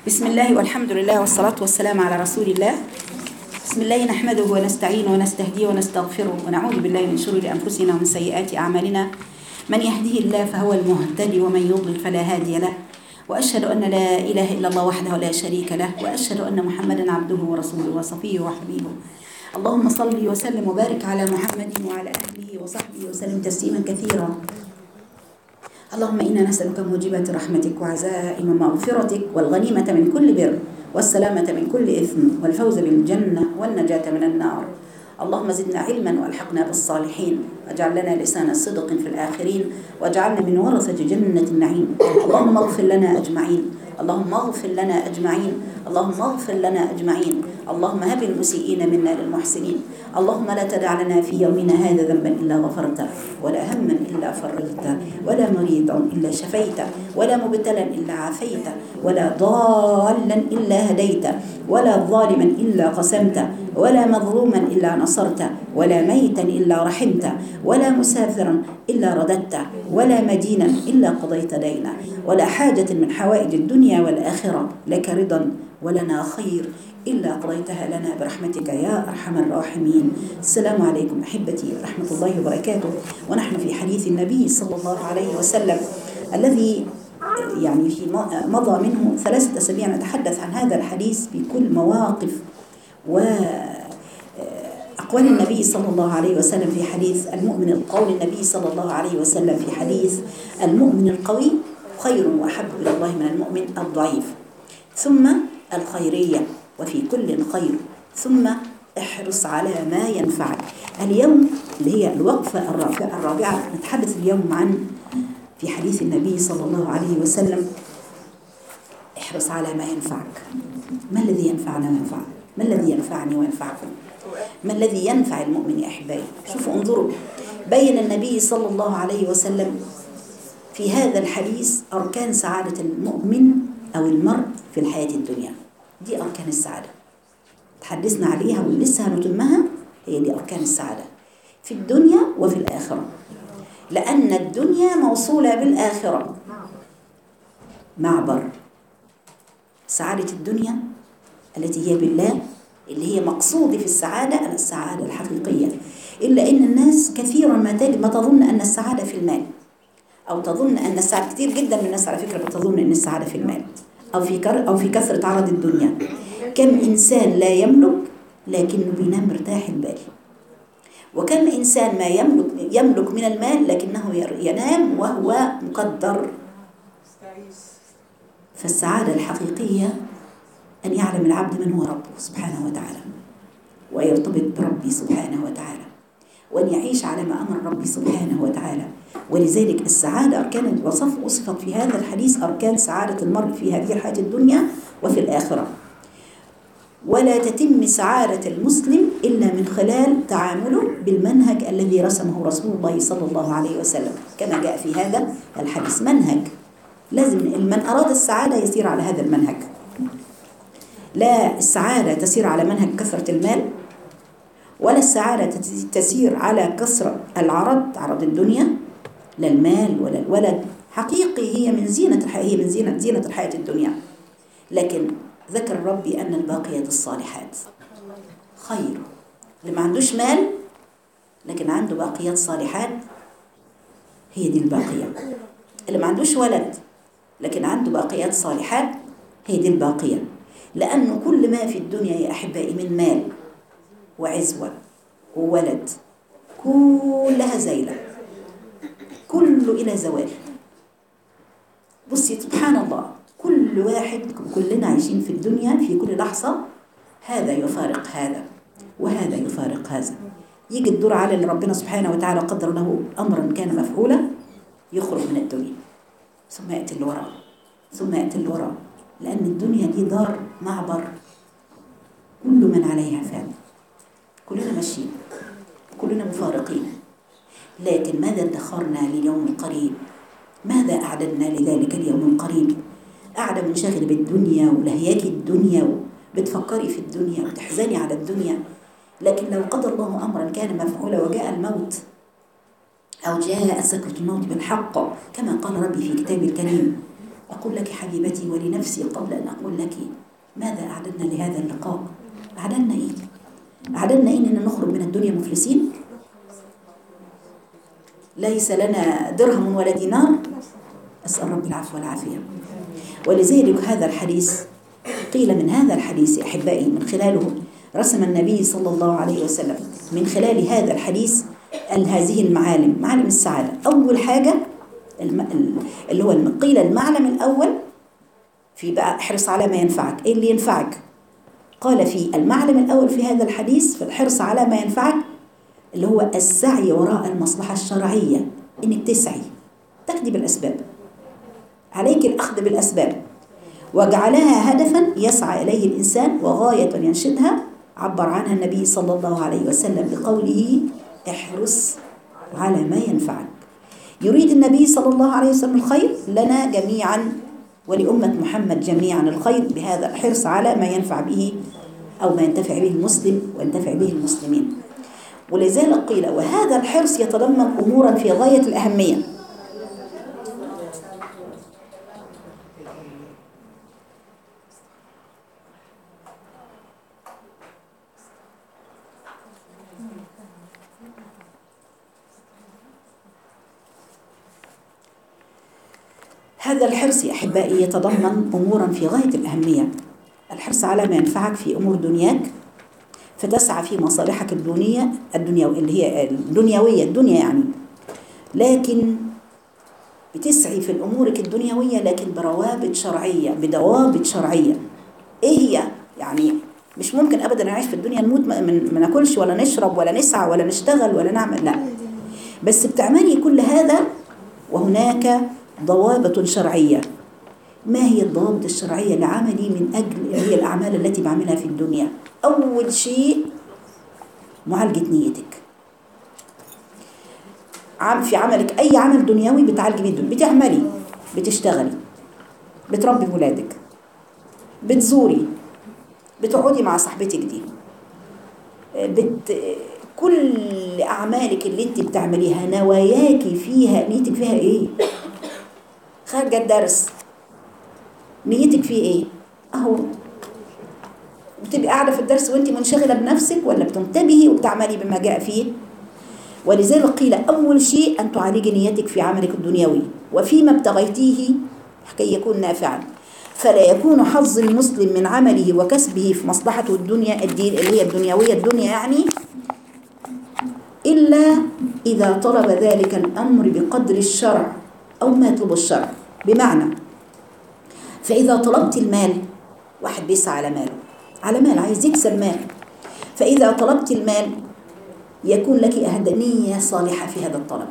بسم الله والحمد لله والصلاة والسلام على رسول الله بسم الله نحمده ونستعين ونستهديه ونستغفره ونعوذ بالله من شرور أنفسنا ومن سيئات أعمالنا من يهده الله فهو المهتدي ومن يضلل فلا هادي له وأشهد أن لا إله إلا الله وحده لا شريك له وأشهد أن محمدا عبده ورسوله وصفيه وحبيبه اللهم صل وسلم وبارك على محمد وعلى أهله وصحبه وسلم تسليما كثيرا اللهم إنا نسألك موجبات رحمتك وعزائم مغفرتك والغنيمة من كل بر والسلامة من كل إثم والفوز بالجنة والنجاة من النار اللهم زدنا علما والحقنا بالصالحين واجعل لنا لسان صدق في الآخرين واجعلنا من ورثة جنة النعيم اللهم اغفر لنا أجمعين اللهم اغفر لنا أجمعين اللهم اغفر لنا أجمعين اللهم هب المسيئين منا للمحسنين اللهم لا تدع لنا في يومنا هذا ذنبا إلا غفرته ولا هما إلا فرجته ولا مريضا إلا شفيته ولا مبتلا إلا عافيته ولا ضالا إلا هديته ولا ظالما إلا قسمته ولا مظلوما إلا نصرته ولا ميتا إلا رحمته ولا مسافرا إلا رددته ولا مدينا إلا قضيت دينه ولا حاجة من حوائج الدنيا والآخرة لك رضا ولنا خير إلا قضيتها لنا برحمتك يا أرحم الراحمين السلام عليكم أحبتي ورحمة الله وبركاته ونحن في حديث النبي صلى الله عليه وسلم الذي يعني في مضى منه ثلاثة أسابيع نتحدث عن هذا الحديث بكل مواقف و أقوال النبي صلى الله عليه وسلم في حديث المؤمن القول النبي صلى الله عليه وسلم في حديث المؤمن القوي خير وأحب إلى الله من المؤمن الضعيف ثم الخيرية وفي كل خير ثم احرص على ما ينفعك اليوم اللي هي الوقفة الرابعة نتحدث اليوم عن في حديث النبي صلى الله عليه وسلم احرص على ما ينفعك ما الذي ينفعنا وينفعك ما الذي ينفعني وينفعكم ما الذي ينفع المؤمن يا أحبائي شوفوا انظروا بين النبي صلى الله عليه وسلم في هذا الحديث أركان سعادة المؤمن أو المرء في الحياة الدنيا دي أركان السعادة تحدثنا عليها ولسه هنتمها هي دي أركان السعادة في الدنيا وفي الآخرة لأن الدنيا موصولة بالآخرة معبر سعادة الدنيا التي هي بالله اللي هي مقصودي في السعادة السعادة الحقيقية إلا إن الناس كثيرا ما ما تظن أن السعادة في المال أو تظن أن السعادة كثير جدا من الناس على فكرة بتظن أن السعادة في المال أو في كر أو في كثرة عرض الدنيا كم إنسان لا يملك لكنه بينام مرتاح البال وكم إنسان ما يملك يملك من المال لكنه ينام وهو مقدر فالسعادة الحقيقية أن يعلم العبد من هو ربه سبحانه وتعالى ويرتبط بربي سبحانه وتعالى وأن يعيش على ما أمر ربي سبحانه وتعالى ولذلك السعادة أركان وصف وصفت في هذا الحديث أركان سعادة المرء في هذه الحياة الدنيا وفي الآخرة ولا تتم سعادة المسلم إلا من خلال تعامله بالمنهج الذي رسمه رسول الله صلى الله عليه وسلم كما جاء في هذا الحديث منهج لازم من أراد السعادة يسير على هذا المنهج لا السعادة تسير على منهج كثرة المال ولا السعادة تسير على كثرة العرض عرض الدنيا لا المال ولا الولد حقيقي هي من زينة الحياة هي من زينة زينة الحياة الدنيا لكن ذكر ربي أن الباقيات الصالحات خير اللي ما عندوش مال لكن عنده باقيات صالحات هي دي الباقية اللي ما عندوش ولد لكن عنده باقيات صالحات هي دي الباقية لأنه كل ما في الدنيا يا أحبائي من مال وعزوة وولد كلها زيلة كله إلى زوال بصي سبحان الله كل واحد كلنا عايشين في الدنيا في كل لحظة هذا يفارق هذا وهذا يفارق هذا يجي الدور على اللي ربنا سبحانه وتعالى قدر له أمرا كان مفعولا يخرج من الدنيا ثم يأتي اللي وراه ثم يأتي اللي وراه لأن الدنيا دي دار معبر كل من عليها فان كلنا ماشيين كلنا مفارقين لكن ماذا ادخرنا لليوم القريب ماذا أعددنا لذلك اليوم القريب قاعدة منشغلة بالدنيا ولهياك الدنيا بتفكري في الدنيا وتحزني على الدنيا لكن لو قدر الله أمرا كان مفعولا وجاء الموت أو جاء سكرة الموت بالحق كما قال ربي في كتابه الكريم أقول لك حبيبتي ولنفسي قبل أن أقول لك ماذا أعددنا لهذا اللقاء أعددنا إيه أعددنا إيه إننا نخرج من الدنيا مفلسين ليس لنا درهم ولا دينار أسأل رب العفو والعافية ولذلك هذا الحديث قيل من هذا الحديث أحبائي من خلاله رسم النبي صلى الله عليه وسلم من خلال هذا الحديث هذه المعالم معالم السعادة أول حاجة اللي هو قيل المعلم الأول في بقى احرص على ما ينفعك ايه اللي ينفعك قال في المعلم الأول في هذا الحديث في الحرص على ما ينفعك اللي هو السعي وراء المصلحة الشرعية انك تسعي تاخدي بالأسباب عليك الأخذ بالأسباب وجعلها هدفا يسعى إليه الإنسان وغاية ينشدها عبر عنها النبي صلى الله عليه وسلم بقوله احرص على ما ينفعك يريد النبي صلى الله عليه وسلم الخير لنا جميعا ولأمة محمد جميعا الخير بهذا الحرص على ما ينفع به أو ما ينتفع به المسلم وينتفع به المسلمين ولذلك قيل وهذا الحرص يتضمن أمورا في غاية الأهمية هذا الحرص يا أحبائي يتضمن أمورا في غاية الأهمية الحرص على ما ينفعك في أمور دنياك فتسعى في مصالحك الدنيا الدنيا اللي هي الدنيوية الدنيا يعني لكن بتسعي في أمورك الدنيوية لكن بروابط شرعية بضوابط شرعية إيه هي؟ يعني مش ممكن أبدا نعيش في الدنيا نموت ما ناكلش ولا نشرب ولا نسعى ولا نشتغل ولا نعمل لا بس بتعملي كل هذا وهناك ضوابط شرعية ما هي الضوابط الشرعية لعملي من أجل هي الأعمال التي بعملها في الدنيا أول شيء معالجة نيتك في عملك أي عمل دنيوي بتعالجي بيه الدنيا بتعملي بتشتغلي بتربي ولادك بتزوري بتقعدي مع صاحبتك دي بت كل أعمالك اللي انت بتعمليها نواياكي فيها نيتك فيها ايه خارجة الدرس نيتك فيه ايه اهو بتبقي قاعدة في الدرس وانت منشغلة بنفسك ولا بتنتبهي وبتعملي بما جاء فيه ولذلك قيل أول شيء أن تعالجي نيتك في عملك الدنيوي وفيما ابتغيتيه كي يكون نافعا فلا يكون حظ المسلم من عمله وكسبه في مصلحته الدنيا الدين اللي هي الدنيوية الدنيا يعني إلا إذا طلب ذلك الأمر بقدر الشرع أو ما يطلب الشرع بمعنى فإذا طلبت المال واحد بيسعى على ماله على مال عايز يكسب مال فإذا طلبت المال يكون لك أهدنية صالحة في هذا الطلب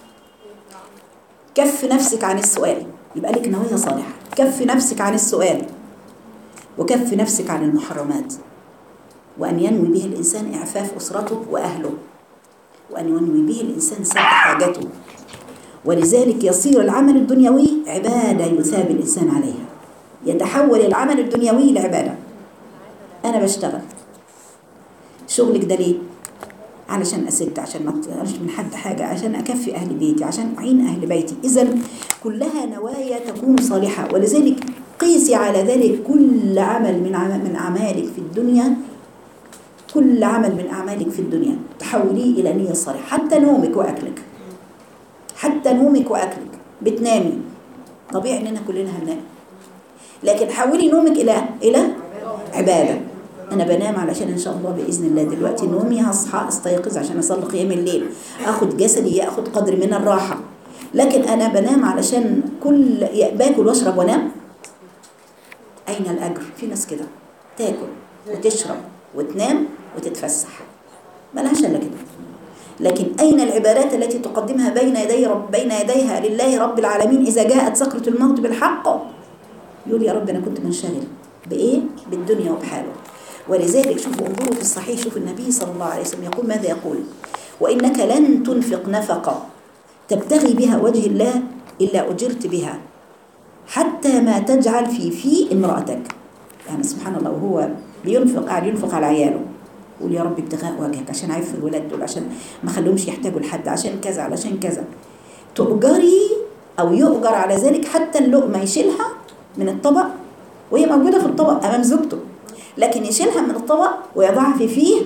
كف نفسك عن السؤال يبقى لك نوايا صالحة كف نفسك عن السؤال وكف نفسك عن المحرمات وأن ينوي به الإنسان إعفاف أسرته وأهله وأن ينوي به الإنسان سد حاجته ولذلك يصير العمل الدنيوي عبادة يثاب الإنسان عليها يتحول العمل الدنيوي لعبادة أنا بشتغل شغلك ده ليه؟ علشان أسد عشان ما أطلعش من حد حاجة عشان أكفي أهل بيتي عشان أعين أهل بيتي إذا كلها نوايا تكون صالحة ولذلك قيسي على ذلك كل عمل من عمل من أعمالك في الدنيا كل عمل من أعمالك في الدنيا تحوليه إلى نية صالحة حتى نومك وأكلك حتى نومك وأكلك بتنامي طبيعي إننا كلنا هننام لكن حولي نومك إلى إلى عبادة أنا بنام علشان إن شاء الله بإذن الله دلوقتي نومي هصحى أستيقظ عشان أصلي قيام الليل أخد جسدي ياخد قدر من الراحة لكن أنا بنام علشان كل باكل وأشرب وأنام أين الأجر؟ في ناس كده تاكل وتشرب وتنام وتتفسح ملهاش إلا كده لكن أين العبادات التي تقدمها بين يدي رب بين يديها لله رب العالمين إذا جاءت سكرة الموت بالحق يقول يا رب أنا كنت منشغل بإيه؟ بالدنيا وبحاله ولذلك شوفوا انظروا في الصحيح شوف النبي صلى الله عليه وسلم يقول ماذا يقول وإنك لن تنفق نفقة تبتغي بها وجه الله إلا أجرت بها حتى ما تجعل في في امرأتك يعني سبحان الله وهو بينفق قاعد ينفق على عياله يقول يا رب ابتغاء وجهك عشان عارف الولاد دول عشان ما خليهمش يحتاجوا لحد عشان كذا علشان كذا تؤجري أو يؤجر على ذلك حتى اللقمة يشيلها من الطبق وهي موجودة في الطبق أمام زوجته لكن يشيلها من الطبق ويضعها في فيه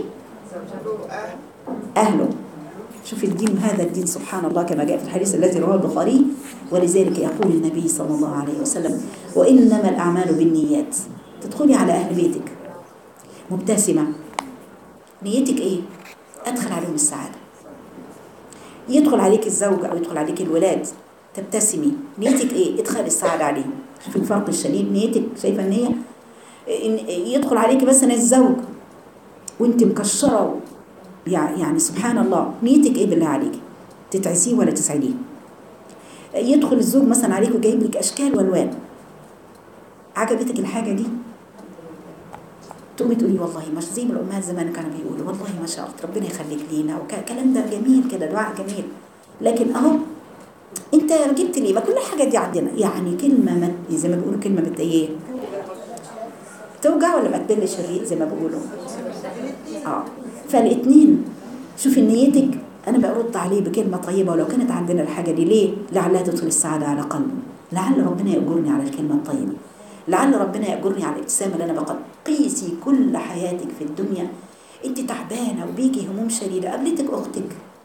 أهله شوف الدين هذا الدين سبحان الله كما جاء في الحديث الذي رواه البخاري ولذلك يقول النبي صلى الله عليه وسلم وإنما الأعمال بالنيات تدخلي على أهل بيتك مبتسمة نيتك إيه؟ أدخل عليهم السعادة يدخل عليك الزوج أو يدخل عليك الولاد تبتسمي نيتك إيه؟ إدخال السعادة عليهم شوف الفرق الشديد نيتك شايفة النية إن يدخل عليك مثلا الزوج وانت مكشرة يعني سبحان الله نيتك ايه بالله عليك تتعسيه ولا تسعديه يدخل الزوج مثلا عليك وجايب لك اشكال والوان عجبتك الحاجه دي تقومي تقولي والله مش زي ما الامهات زمان كانوا بيقولوا والله ما شاء الله ربنا يخليك لينا وكلام ده جميل كده دعاء جميل لكن اهو انت جبت ليه ما كل الحاجات دي عندنا يعني كلمه ما زي ما بيقولوا كلمه بت ايه توجع ولا ما تبلش الريق زي ما بيقولوا اه فالاثنين شوفي نيتك انا برد عليه بكلمه طيبه ولو كانت عندنا الحاجه دي ليه لعلها تدخل السعاده على قلبه لعل ربنا يأجرني على الكلمه الطيبه لعل ربنا يأجرني على الابتسامه اللي انا بقى قيسي كل حياتك في الدنيا انت تعبانه وبيجي هموم شديده قابلتك اختك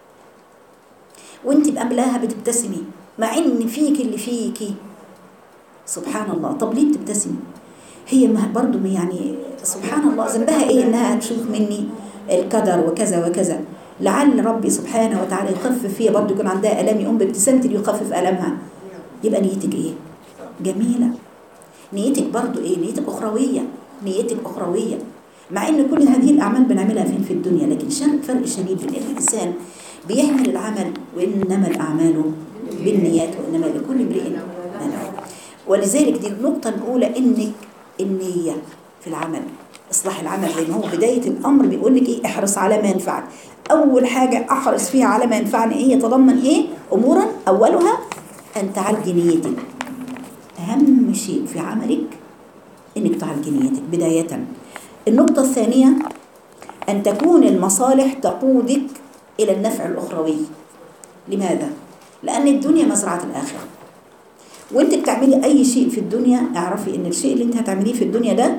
وانت بقابلاها بتبتسمي مع ان فيك اللي فيكي سبحان الله طب ليه بتبتسمي هي برضو يعني سبحان الله ذنبها ايه انها تشوف مني القدر وكذا وكذا لعل ربي سبحانه وتعالى يخفف فيها برضو يكون عندها الام يقوم بابتسامتي ليخفف المها يبقى نيتك ايه جميله نيتك برضو ايه نيتك اخرويه نيتك اخرويه مع ان كل هذه الاعمال بنعملها فين في الدنيا لكن شرط فرق شديد بين الانسان بيعمل العمل وانما الاعمال بالنيات وانما لكل امرئ ما نوى ولذلك دي النقطه الاولى انك النيه في العمل اصلاح العمل زي ما هو بدايه الامر بيقول لك ايه احرص على ما ينفعك اول حاجه احرص فيها على ما ينفعني ايه يتضمن ايه امورا اولها ان تعالجي نيتك اهم شيء في عملك انك تعالجي نيتك بدايه النقطه الثانيه ان تكون المصالح تقودك الى النفع الاخروي لماذا لان الدنيا مزرعه الاخره وانت بتعملي اي شيء في الدنيا اعرفي ان الشيء اللي انت هتعمليه في الدنيا ده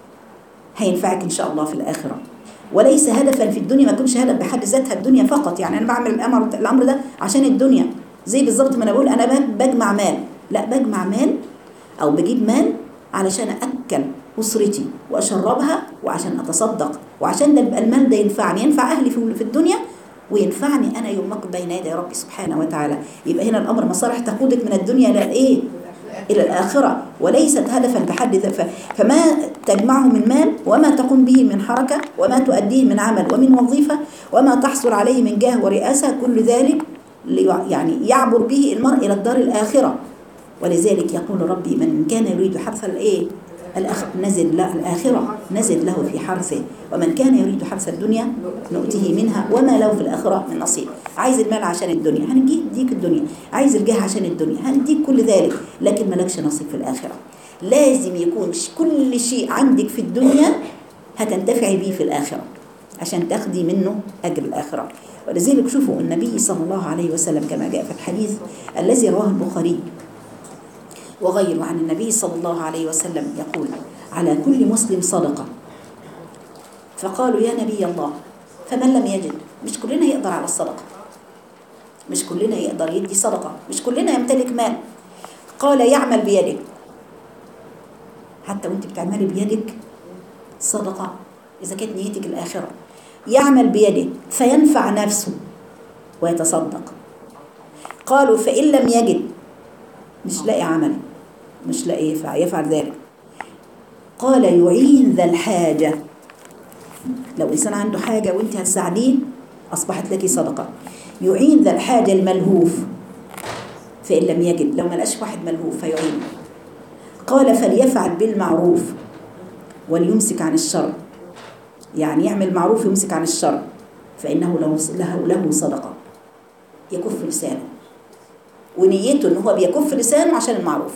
هينفعك ان شاء الله في الاخره وليس هدفا في الدنيا ما يكونش هدف بحد ذاتها الدنيا فقط يعني انا بعمل الامر الامر ده عشان الدنيا زي بالظبط ما انا بقول انا بجمع مال لا بجمع مال او بجيب مال علشان اكل اسرتي واشربها وعشان اتصدق وعشان ده يبقى المال ده ينفعني ينفع اهلي في الدنيا وينفعني انا يوم اقف بين يدي ربي سبحانه وتعالى يبقى هنا الامر مصالح تقودك من الدنيا الى الايه الى الاخره وليست هدفا بحد ذاته فما تجمعه من مال وما تقوم به من حركه وما تؤديه من عمل ومن وظيفه وما تحصل عليه من جاه ورئاسه كل ذلك يعني يعبر به المرء الى الدار الاخره ولذلك يقول ربي من كان يريد حرث الايه الأخ... نزل لا الآخرة نزل له في حرثه ومن كان يريد حرث الدنيا نؤته منها وما له في الآخرة من نصيب عايز المال عشان الدنيا هنديك الدنيا عايز الجاه عشان الدنيا هنديك كل ذلك لكن مالكش نصيب في الآخرة لازم يكون كل شيء عندك في الدنيا هتنتفعي به في الآخرة عشان تاخدي منه أجر الآخرة ولذلك شوفوا النبي صلى الله عليه وسلم كما جاء في الحديث الذي رواه البخاري وغيره عن النبي صلى الله عليه وسلم يقول على كل مسلم صدقة فقالوا يا نبي الله فمن لم يجد مش كلنا يقدر على الصدقة مش كلنا يقدر يدي صدقة مش كلنا يمتلك مال قال يعمل بيدك حتى وانت بتعملي بيدك صدقة إذا كانت نيتك الآخرة يعمل بيده فينفع نفسه ويتصدق قالوا فإن لم يجد مش لاقي عمل مش لاقي يفعل, يفعل ذلك قال يعين ذا الحاجة لو إنسان عنده حاجة وانت هتساعديه أصبحت لك صدقة يعين ذا الحاجة الملهوف فإن لم يجد لو ما لقاش واحد ملهوف فيعين قال فليفعل بالمعروف وليمسك عن الشر يعني يعمل معروف يمسك عن الشر فإنه له له, له صدقة يكف لسانه ونيته ان هو بيكف لسانه عشان المعروف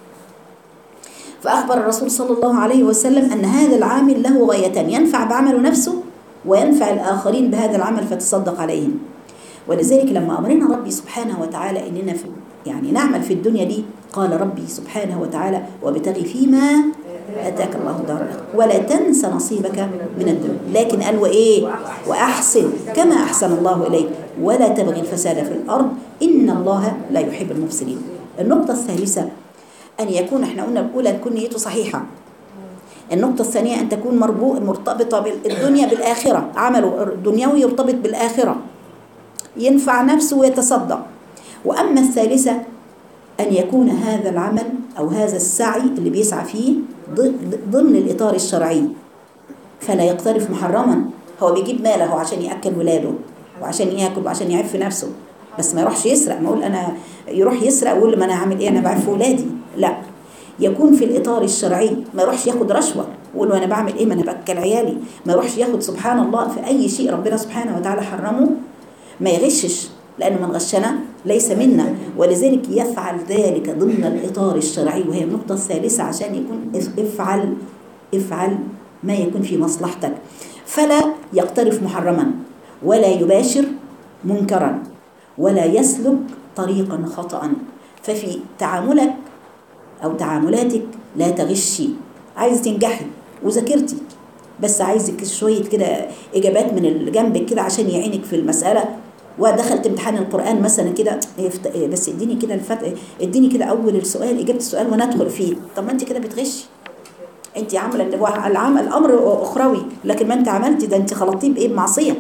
فأخبر الرسول صلى الله عليه وسلم أن هذا العامل له غايتان ينفع بعمله نفسه وينفع الآخرين بهذا العمل فتصدق عليهم ولذلك لما أمرنا ربي سبحانه وتعالى إننا في يعني نعمل في الدنيا دي قال ربي سبحانه وتعالى وابتغي فيما اتاك الله دار الاخره ولا تنس نصيبك من الدنيا لكن قال وايه واحسن كما احسن الله اليك ولا تبغي الفساد في الارض ان الله لا يحب المفسدين النقطه الثالثه ان يكون احنا قلنا الاولى تكون نيته صحيحه النقطة الثانية أن تكون مربوط مرتبطة بالدنيا بالآخرة عمله الدنيوي يرتبط بالآخرة ينفع نفسه ويتصدق وأما الثالثة أن يكون هذا العمل أو هذا السعي اللي بيسعى فيه ضمن الإطار الشرعي فلا يقترف محرما هو بيجيب ماله عشان يأكل ولاده وعشان ياكل وعشان يعف نفسه بس ما يروحش يسرق ما اقول انا يروح يسرق ويقول ما انا هعمل ايه انا بعف ولادي لا يكون في الاطار الشرعي ما يروحش ياخد رشوه ويقول له انا بعمل ايه ما انا باكل عيالي ما يروحش ياخد سبحان الله في اي شيء ربنا سبحانه وتعالى حرمه ما يغشش لأن من غشنا ليس منا ولذلك يفعل ذلك ضمن الإطار الشرعي وهي النقطة الثالثة عشان يكون افعل افعل ما يكون في مصلحتك فلا يقترف محرما ولا يباشر منكرا ولا يسلك طريقا خطأ ففي تعاملك أو تعاملاتك لا تغشي عايز تنجحي وذاكرتي بس عايزك شوية كده إجابات من جنبك كده عشان يعينك في المسألة ودخلت امتحان القرآن مثلا كده بس اديني كده الفتح اديني كده أول السؤال إجابة السؤال وأنا أدخل فيه طب ما أنت كده بتغشي أنت عاملة العمل الأمر أخروي لكن ما أنت عملتي ده أنت خلطتيه بإيه بمعصية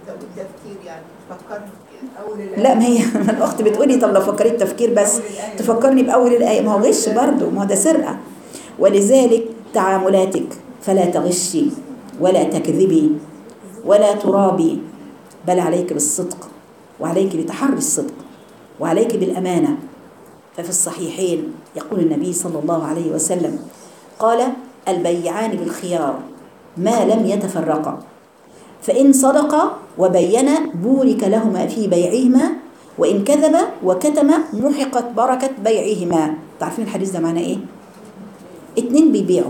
لا ما هي الأخت بتقولي طب لو فكرت تفكير بس تفكرني بأول الآية ما هو غش برضه ما هو ده سرقة ولذلك تعاملاتك فلا تغشي ولا تكذبي ولا ترابي بل عليك بالصدق وعليك بتحري الصدق وعليك بالأمانة ففي الصحيحين يقول النبي صلى الله عليه وسلم قال البيعان بالخيار ما لم يتفرقا فإن صدقا وبين بورك لهما في بيعهما وإن كذب وكتم محقت بركة بيعهما تعرفين الحديث ده معناه إيه؟ اتنين بيبيعوا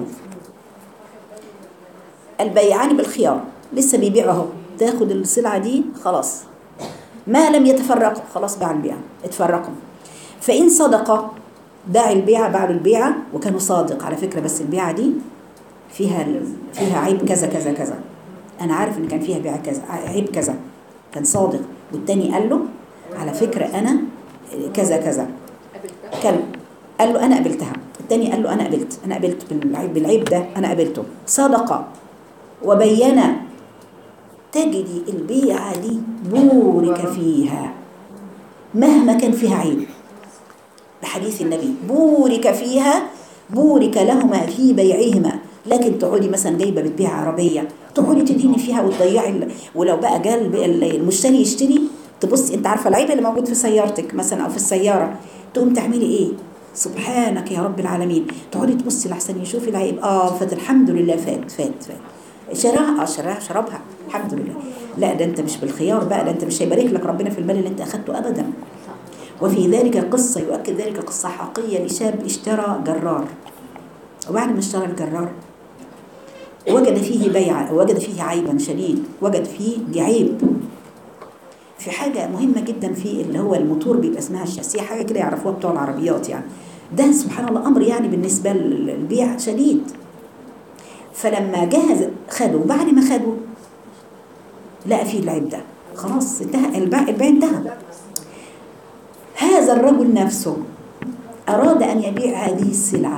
البيعان بالخيار لسه بيبيعوا اهو تاخد السلعة دي خلاص ما لم يتفرقوا خلاص باع البيع اتفرقوا فإن صدق باع البيعة باعوا البيعة وكانوا صادق على فكرة بس البيعة دي فيها فيها عيب كذا كذا كذا أنا عارف إن كان فيها بيعة كذا عيب كذا كان صادق والتاني قال له على فكرة أنا كذا كذا كان قال له أنا قبلتها التاني قال له أنا قبلت أنا قبلت بالعيب, بالعيب ده أنا قبلته صدق وبين تجدي البيعة دي بورك فيها مهما كان فيها عيب بحديث النبي بورك فيها بورك لهما في بيعهما لكن تقعدي مثلا جايبه بتبيع عربيه تقعدي تديني فيها وتضيعي ولو بقى جاء المشتري يشتري تبصي انت عارفه العيب اللي موجود في سيارتك مثلا او في السياره تقوم تعملي ايه سبحانك يا رب العالمين تقعدي تبصي لحسن يشوفي العيب اه فات الحمد لله فات فات فات شراها اه شراها شربها الحمد لله لا ده انت مش بالخيار بقى ده انت مش هيبارك لك ربنا في المال اللي انت اخدته ابدا وفي ذلك قصة يؤكد ذلك قصة حقيقية لشاب اشترى جرار وبعد ما اشترى الجرار وجد فيه بيع وجد فيه عيبا شديد وجد فيه عيب في حاجة مهمة جدا في اللي هو الموتور بيبقى اسمها الشاسية حاجة كده يعرفوها بتوع العربيات يعني ده سبحان الله أمر يعني بالنسبة للبيع شديد فلما جهز خده بعد ما خده لقى فيه العيب ده خلاص انتهى البيع البيع انتهى هذا الرجل نفسه أراد أن يبيع هذه السلعة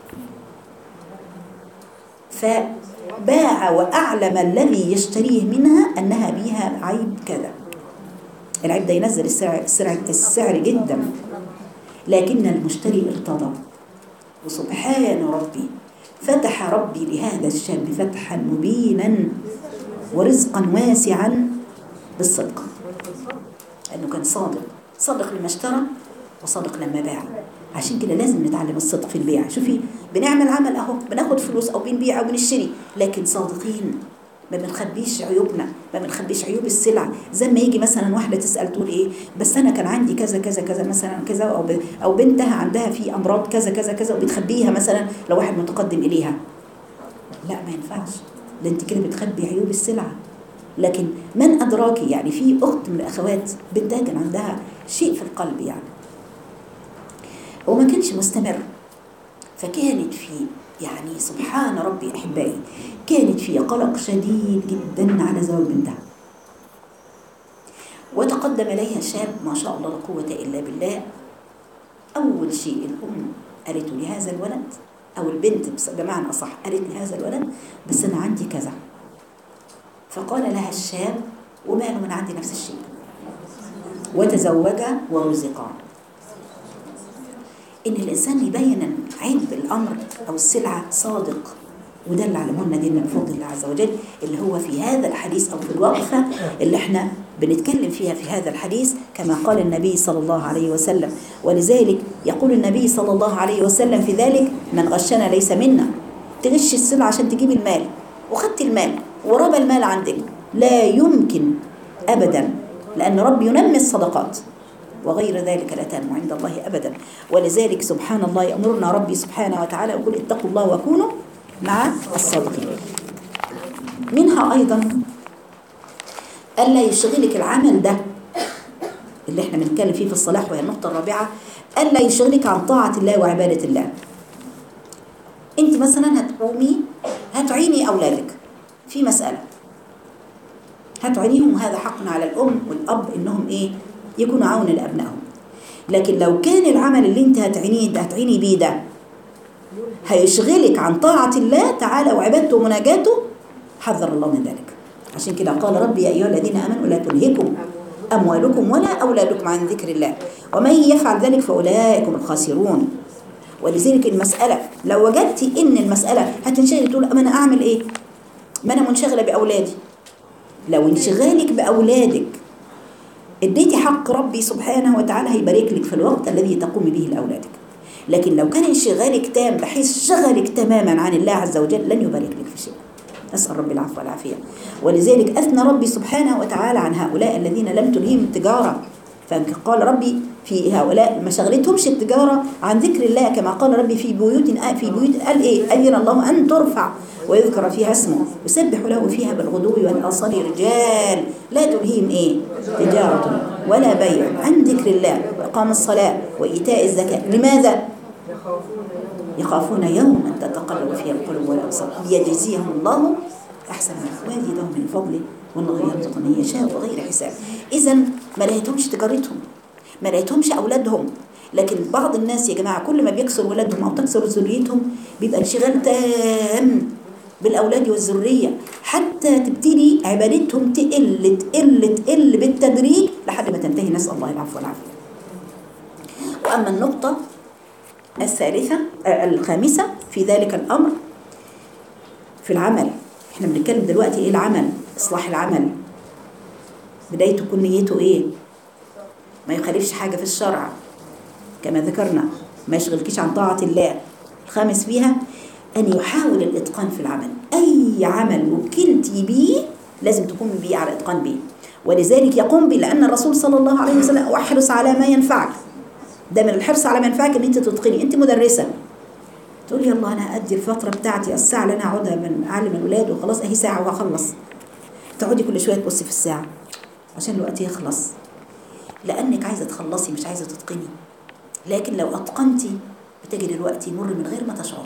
فباع وأعلم الذي يشتريه منها أنها بها عيب كذا العيب ده ينزل السعر, السعر, السعر جدا لكن المشتري ارتضى وسبحان ربي فتح ربي لهذا الشاب فتحا مبينا ورزقا واسعا بالصدق لأنه كان صادق صادق لما اشترى وصادق لما باع عشان كده لازم نتعلم الصدق في البيع شوفي بنعمل عمل اهو بناخد فلوس او بنبيع او بنشتري لكن صادقين ما بنخبيش عيوبنا ما بنخبيش عيوب السلع زي ما يجي مثلا واحده تسال تقول ايه بس انا كان عندي كذا كذا كذا مثلا كذا او او بنتها عندها في امراض كذا كذا كذا وبتخبيها مثلا لو واحد متقدم اليها لا ما ينفعش ده انت كده بتخبي عيوب السلعه لكن من ادراكي يعني في اخت من الاخوات بنتها كان عندها شيء في القلب يعني وما كانش مستمر فكانت في يعني سبحان ربي أحبائي كانت في قلق شديد جدا على زواج بنتها وتقدم إليها شاب ما شاء الله لا قوة إلا بالله أول شيء الأم قالت لهذا الولد أو البنت بس- بمعنى أصح قالت لهذا الولد بس أنا عندي كذا فقال لها الشاب وماله من عندي نفس الشيء وتزوجا ورزقا إن الإنسان يبين عيب الأمر أو السلعة صادق وده اللي علمه ديننا بفضل الله عز وجل اللي هو في هذا الحديث أو في الوقفة اللي احنا بنتكلم فيها في هذا الحديث كما قال النبي صلى الله عليه وسلم ولذلك يقول النبي صلى الله عليه وسلم في ذلك من غشنا ليس منا تغش السلعة عشان تجيب المال وخدت المال وربى المال عندك لا يمكن أبدا لأن رب ينمي الصدقات وغير ذلك لا تنمو عند الله أبدا ولذلك سبحان الله يأمرنا ربي سبحانه وتعالى يقول اتقوا الله وكونوا مع الصادقين منها أيضا ألا يشغلك العمل ده اللي احنا بنتكلم فيه في الصلاح وهي النقطة الرابعة ألا يشغلك عن طاعة الله وعبادة الله انت مثلا هتقومي هتعيني أولادك في مسألة هتعينيهم وهذا حق على الأم والأب إنهم إيه يكونوا عون لأبنائهم لكن لو كان العمل اللي انت هتعينيه ده هتعيني بيه ده هيشغلك عن طاعة الله تعالى وعبادته ومناجاته حذر الله من ذلك عشان كده قال ربي يا أيها الذين آمنوا لا تلهكم أموالكم ولا أولادكم عن ذكر الله ومن يفعل ذلك فأولئك هم الخاسرون ولذلك المسألة لو وجدت إن المسألة هتنشغل تقول ما أنا أعمل إيه ما أنا منشغلة بأولادي لو انشغالك بأولادك اديتي حق ربي سبحانه وتعالى هيبارك لك في الوقت الذي تقومي به لأولادك لكن لو كان انشغالك تام بحيث شغلك تماما عن الله عز وجل لن يبارك لك في شيء نسأل ربي العفو والعافية ولذلك أثنى ربي سبحانه وتعالى عن هؤلاء الذين لم تلهيهم التجارة فقال ربي في هؤلاء ما شغلتهمش التجارة عن ذكر الله كما قال ربي في بيوت في بيوت قال إيه أذن الله أن ترفع ويذكر فيها اسمه يسبح له فيها بالغدو والآصال رجال لا تلهيهم إيه تجارة ولا بيع عن ذكر الله وإقام الصلاة وإيتاء الزكاة لماذا؟ يخافون يوما تتقلب فيه القلوب والأبصار ليجزيهم الله أحسن ما ويزيدهم من فضله والله يرزق من يشاء وغير حساب إذا ما لقيتهمش تجارتهم ما لقيتهمش أولادهم لكن بعض الناس يا جماعة كل ما بيكسر ولادهم أو تكسر ذريتهم بيبقى انشغال تام بالأولاد والذرية حتى تبتدي عبادتهم تقل تقل تقل بالتدريج لحد ما تنتهي نسأل الله العفو والعافية وأما النقطة الثالثة آه، الخامسة في ذلك الأمر في العمل احنا بنتكلم دلوقتي ايه العمل اصلاح العمل بدايته تكون نيته ايه ما يخالفش حاجة في الشرع كما ذكرنا ما يشغلكيش عن طاعة الله الخامس فيها أن يحاول الإتقان في العمل أي عمل وكلتي به لازم تقوم به على إتقان به ولذلك يقوم به لأن الرسول صلى الله عليه وسلم واحرص على ما ينفعك ده من الحرص على ما ينفعك ان انت تتقني انت مدرسه تقولي يلا انا هادي الفتره بتاعتي الساعه اللي انا اقعدها من اعلم الولاد وخلاص اهي ساعه وهخلص تقعدي كل شويه تبصي في الساعه عشان الوقت يخلص لانك عايزه تخلصي مش عايزه تتقني لكن لو اتقنتي بتجد الوقت يمر من غير ما تشعري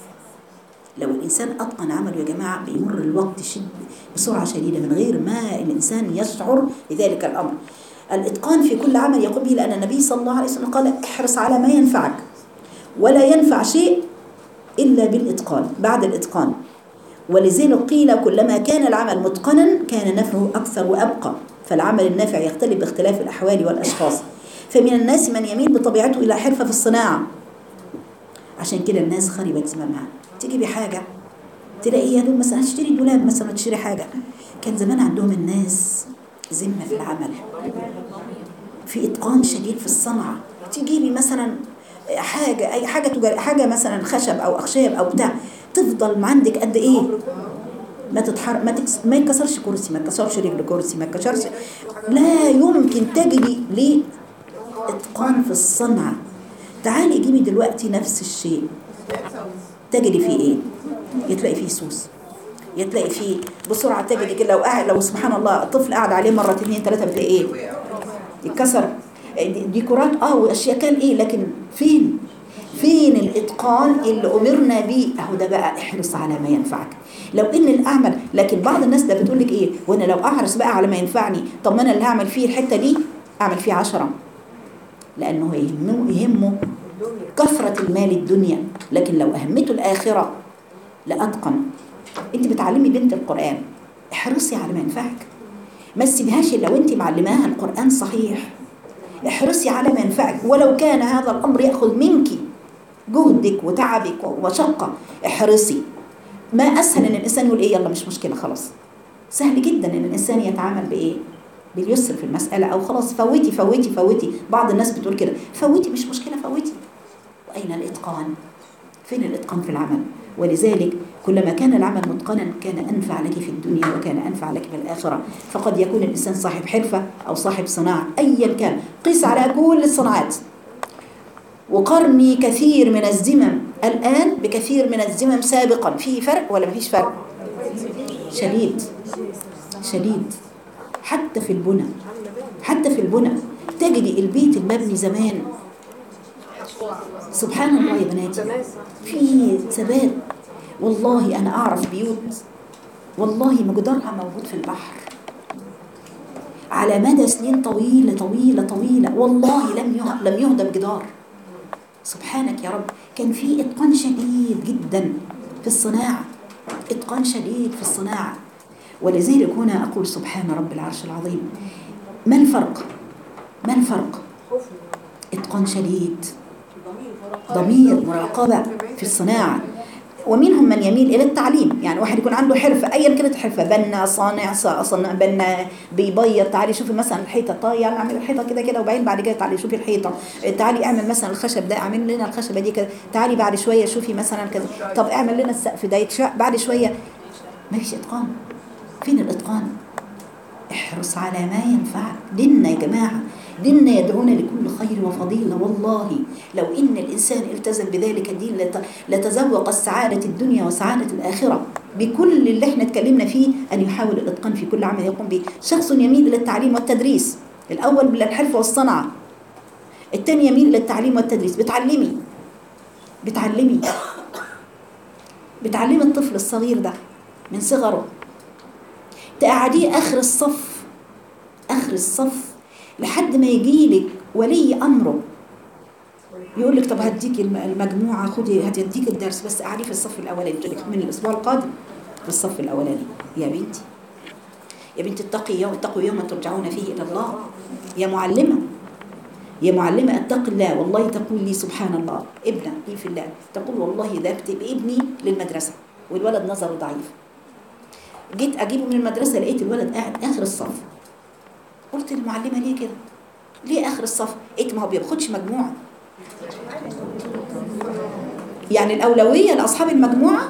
لو الانسان اتقن عمله يا جماعه بيمر الوقت شد بسرعه شديده من غير ما الانسان يشعر بذلك الامر الاتقان في كل عمل يقوم به لان النبي صلى الله عليه وسلم قال احرص على ما ينفعك ولا ينفع شيء الا بالاتقان بعد الاتقان ولذلك قيل كلما كان العمل متقنا كان نفعه اكثر وابقى فالعمل النافع يختلف باختلاف الاحوال والاشخاص فمن الناس من يميل بطبيعته الى حرفه في الصناعه عشان كده الناس خربت زمامها تجيبي حاجه تلاقي يا دوب مثلا هتشتري دولاب مثلا تشتري حاجه كان زمان عندهم الناس ذمه في العمل في اتقان شديد في الصنعه تجيبي مثلا حاجه اي حاجه تجار حاجه مثلا خشب او اخشاب او بتاع تفضل عندك قد ايه ما تتحرك ما, تكس... ما يتكسرش كرسي ما يتكسرش رجل كرسي ما يتكسرش لا يمكن تجري ليه اتقان في الصنعه تعالي جيبي دلوقتي نفس الشيء تجري فيه ايه يتلاقي فيه سوس يتلاقي فيه بسرعه تجري كده لو قاعد لو سبحان الله الطفل قاعد عليه مره اثنين ثلاثه بتلاقي ايه يتكسر ديكورات اه واشياء كان ايه لكن فين فين الاتقان اللي امرنا بيه اهو ده بقى احرص على ما ينفعك لو ان الاعمل لكن بعض الناس ده بتقول لك ايه وانا لو احرص بقى على ما ينفعني طب ما انا اللي هعمل فيه الحته دي اعمل فيه عشرة لانه يهمه يهمه كثره المال الدنيا لكن لو اهمته الاخره لاتقن انت بتعلمي بنت القران احرصي على ما ينفعك ما تسيبهاش الا وانت معلماها القران صحيح احرصي على ما ينفعك ولو كان هذا الامر ياخذ منك جهدك وتعبك ومشقه احرصي ما اسهل ان الانسان يقول ايه يلا مش مشكله خلاص سهل جدا ان الانسان يتعامل بايه باليسر في المساله او خلاص فوتي فوتي فوتي بعض الناس بتقول كده فوتي مش مشكله فوتي واين الاتقان فين الاتقان في العمل ولذلك كلما كان العمل متقنا كان انفع لك في الدنيا وكان انفع لك في الاخره فقد يكون الانسان صاحب حرفه او صاحب صناعه ايا كان قيس على كل الصناعات وقرني كثير من الزمم الآن بكثير من الزمم سابقا في فرق ولا مفيش فرق شديد شديد حتى في البنى حتى في البنى تجدي البيت المبني زمان سبحان الله يا بناتي في ثبات والله أنا أعرف بيوت والله مقدارها موجود في البحر على مدى سنين طويلة طويلة طويلة والله لم يه- لم يهدم جدار سبحانك يا رب كان في اتقان شديد جدا في الصناعه اتقان شديد في الصناعه ولذلك هنا اقول سبحان رب العرش العظيم ما الفرق ما الفرق اتقان شديد ضمير مراقبه في الصناعه ومنهم من يميل الى التعليم يعني واحد يكون عنده حرفه ايا كانت الحرفه بنا صانع ص- صنع بنا بيبيض تعالي شوفي مثلا الحيطه طيب يعني اعمل الحيطه كده كده وبعدين بعد كده تعالي شوفي الحيطه تعالي اعمل مثلا الخشب ده اعمل لنا الخشبه دي كده تعالي بعد شويه شوفي مثلا كذا طب اعمل لنا السقف ده يتشق بعد شويه ما فيش اتقان فين الاتقان احرص على ما ينفعك ديننا يا جماعة ديننا يدعونا لكل خير وفضيلة والله لو إن الإنسان التزم بذلك الدين لت- لتذوق السعادة الدنيا وسعادة الآخرة بكل اللي احنا اتكلمنا فيه أن يحاول الإتقان في كل عمل يقوم به شخص يميل إلى التعليم والتدريس الأول بالحرفة والصنعة الثاني يميل إلى التعليم والتدريس بتعلمي بتعلمي بتعلمي الطفل الصغير ده من صغره تقعديه اخر الصف اخر الصف لحد ما يجيلك ولي امره يقول لك طب هديك الم- المجموعه خدي هتديك الدرس بس قعدي في الصف الاولاني تقول لك من الاسبوع القادم في الصف الاولاني يا بنتي يا بنتي اتقي يوم اتقوا يوما ترجعون فيه الى الله يا معلمه يا معلمة اتق الله والله تقول لي سبحان الله ابنة لي في الله تقول والله ذهبت بابني للمدرسة والولد نظره ضعيف جيت اجيبه من المدرسه لقيت الولد قاعد اخر الصف قلت للمعلمه ليه كده ليه اخر الصف قلت ما هو بياخدش مجموعه يعني الاولويه لاصحاب المجموعه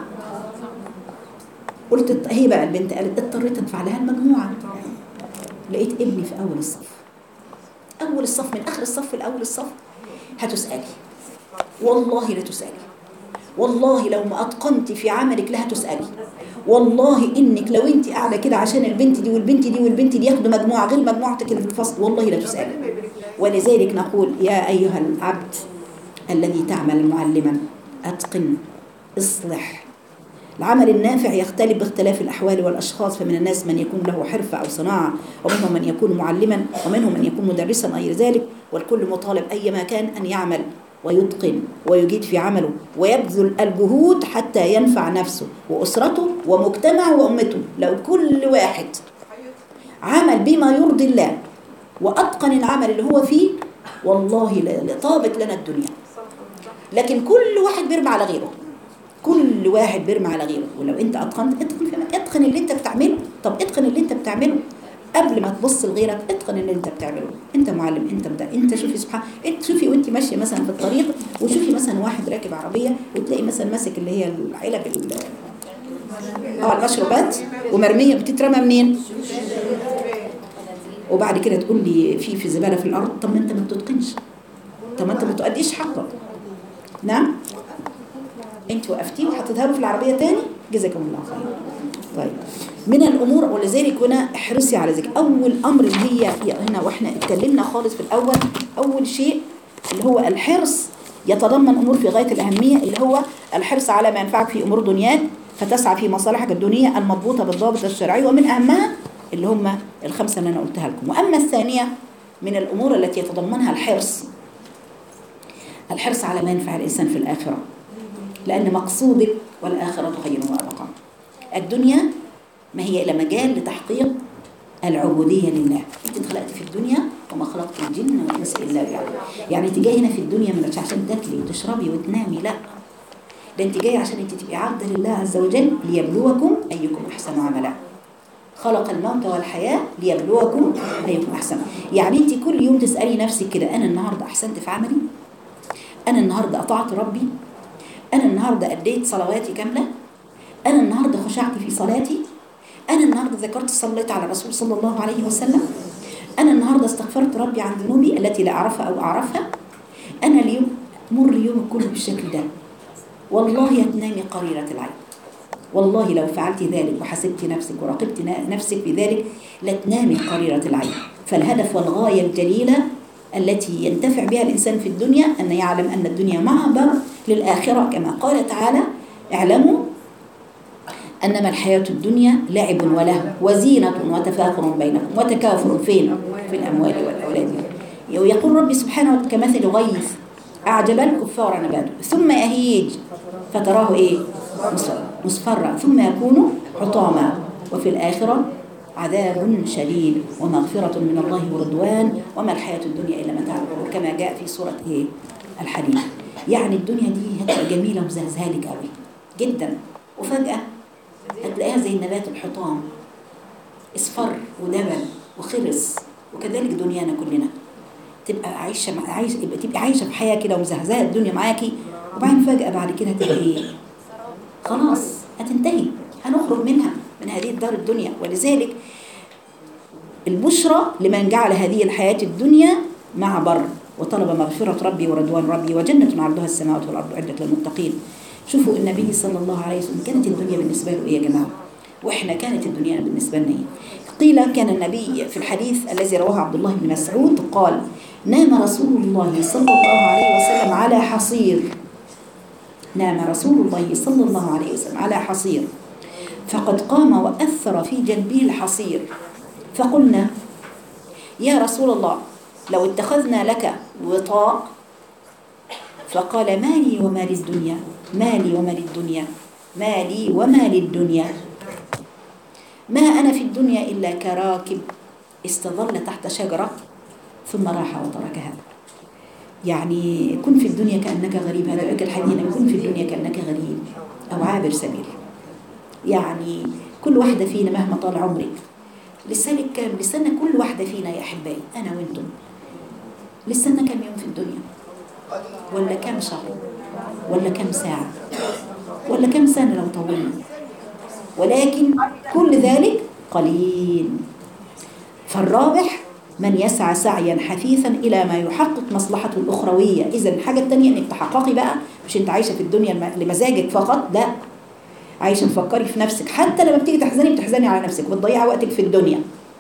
قلت هي بقى البنت قالت اضطريت ادفع لها المجموعه لقيت ابني في اول الصف اول الصف من اخر الصف لاول الصف هتسالي والله لا تسالي والله لو ما اتقنت في عملك لا هتسالي والله انك لو انت قاعده كده عشان البنت دي والبنت دي والبنت دي ياخدوا مجموعه غير مجموعتك اللي في الفصل والله لا تسالي ولذلك نقول يا ايها العبد الذي تعمل معلما اتقن اصلح العمل النافع يختلف باختلاف الأحوال والأشخاص فمن الناس من يكون له حرفة أو صناعة ومنهم من يكون معلما ومنهم من يكون مدرسا غير ذلك والكل مطالب أيما كان أن يعمل ويتقن ويجيد في عمله ويبذل الجهود حتى ينفع نفسه وأسرته ومجتمعه وأمته لو كل واحد عمل بما يرضي الله وأتقن العمل اللي هو فيه والله لطابت لنا الدنيا لكن كل واحد بيرمي على غيره كل واحد بيرمي على غيره ولو انت اتقنت اتقن في اتقن اللي انت بتعمله طب اتقن اللي انت بتعمله قبل ما تبص لغيرك اتقن اللي انت بتعمله انت معلم انت بدا انت شوفي سبحان انت شوفي وانت ماشيه مثلا في الطريق وشوفي مثلا واحد راكب عربيه وتلاقي مثلا ماسك اللي هي العلب ال- اه المشروبات ومرميه بتترمى منين وبعد كده تقول لي في في زباله في الارض طب ما انت ما بتتقنش طب ما انت ما بتؤديش حقك نعم انت وقفتيه وحطيتها له في العربيه تاني جزاكم الله خير طيب من الامور ولذلك هنا احرصي على ذلك اول امر اللي هي هنا واحنا اتكلمنا خالص في الاول اول شيء اللي هو الحرص يتضمن أمور في غاية الأهمية اللي هو الحرص على ما ينفعك في أمور دنياك فتسعى في مصالحك الدنيا المضبوطة بالضابط الشرعي ومن أهمها اللي هم الخمسة اللي أنا قلتها لكم وأما الثانية من الأمور التي يتضمنها الحرص الحرص على ما ينفع الإنسان في الآخرة لأن مقصودك والآخرة خير وأبقى الدنيا ما هي إلا مجال لتحقيق العبودية لله أنت اتخلقت في الدنيا وما خلقت الجن والإنس إلا ليعبدون يعني أنت جاية هنا في الدنيا مش عشان تاكلي وتشربي وتنامي لا ده أنت جاية عشان أنت تبقي عبدة لله عز وجل ليبلوكم أيكم أحسن عملا خلق الموت والحياة ليبلوكم أيكم أحسن يعني أنت كل يوم تسألي نفسك كده أنا النهاردة أحسنت في عملي أنا النهاردة أطعت ربي أنا النهاردة أديت صلواتي كاملة أنا النهاردة خشعت في صلاتي أنا النهاردة ذكرت صليت على الرسول صلى الله عليه وسلم أنا النهاردة استغفرت ربي عن ذنوبي التي لا أعرفها أو أعرفها أنا اليوم مر يومك كله بالشكل ده والله هتنامي قريرة العين والله لو فعلت ذلك وحسبت نفسك وراقبت نفسك بذلك لتنامي قريرة العين فالهدف والغاية الجليلة التي ينتفع بها الإنسان في الدنيا أن يعلم أن الدنيا معبر للآخرة كما قال تعالى اعلموا أنما الحياة الدنيا لعب وله وزينة وتفاخر بينكم وتكاثر فين في الأموال والأولاد ويقول ربي سبحانه وتعالى كمثل غيث أعجب الكفار نباته ثم يهيج فتراه إيه مصفرا ثم يكون حطاما وفي الآخرة عذاب شديد ومغفرة من الله ورضوان وما الحياة الدنيا إلا متاع الغرور كما جاء في سورة إيه الحديث يعني الدنيا دي هتبقى جميلة ومزهزها لك قوي جدا وفجأة هتلاقيها زي النبات الحطام اصفر ودبل وخرس وكذلك دنيانا كلنا تبقى عايشه مع عايشه يبقى تبقى عايشه في حياه كده ومزهزهه الدنيا معاكي وبعدين فجاه بعد كده تبقى ايه خلاص هتنتهي هنخرج منها من هذه الدار الدنيا ولذلك البشرى لمن جعل هذه الحياه الدنيا مع بر وطلب مغفره ربي ورضوان ربي وجنه عرضها السماوات والارض عده للمتقين شوفوا النبي صلى الله عليه وسلم كانت الدنيا بالنسبة له إيه يا جماعة وإحنا كانت الدنيا بالنسبة لنا إيه قيل كان النبي في الحديث الذي رواه عبد الله بن مسعود قال نام رسول الله صلى الله عليه وسلم على حصير نام رسول الله صلى الله عليه وسلم على حصير فقد قام وأثر في جنبه الحصير فقلنا يا رسول الله لو اتخذنا لك وطاء فقال ما لي وما للدنيا مالي وما للدنيا مالي وما للدنيا ما أنا في الدنيا إلا كراكب استظل تحت شجرة ثم راح وتركها يعني كن في الدنيا كأنك غريب هذا يؤكد الحديث كن في الدنيا كأنك غريب أو عابر سبيل يعني كل واحدة فينا مهما طال عمرك لسانك كام لسان كل واحدة فينا يا أحبائي أنا وأنتم لسنا كم يوم في الدنيا ولا كم شهر ولا كم ساعة ولا كم سنة لو طولنا ولكن كل ذلك قليل فالرابح من يسعى سعيا حثيثا إلى ما يحقق مصلحته الأخروية إذا الحاجة التانية إنك تحققي بقى مش أنت عايشة في الدنيا لمزاجك فقط لا عايشة تفكري في نفسك حتى لما بتيجي تحزني بتحزني على نفسك بتضيعي وقتك في الدنيا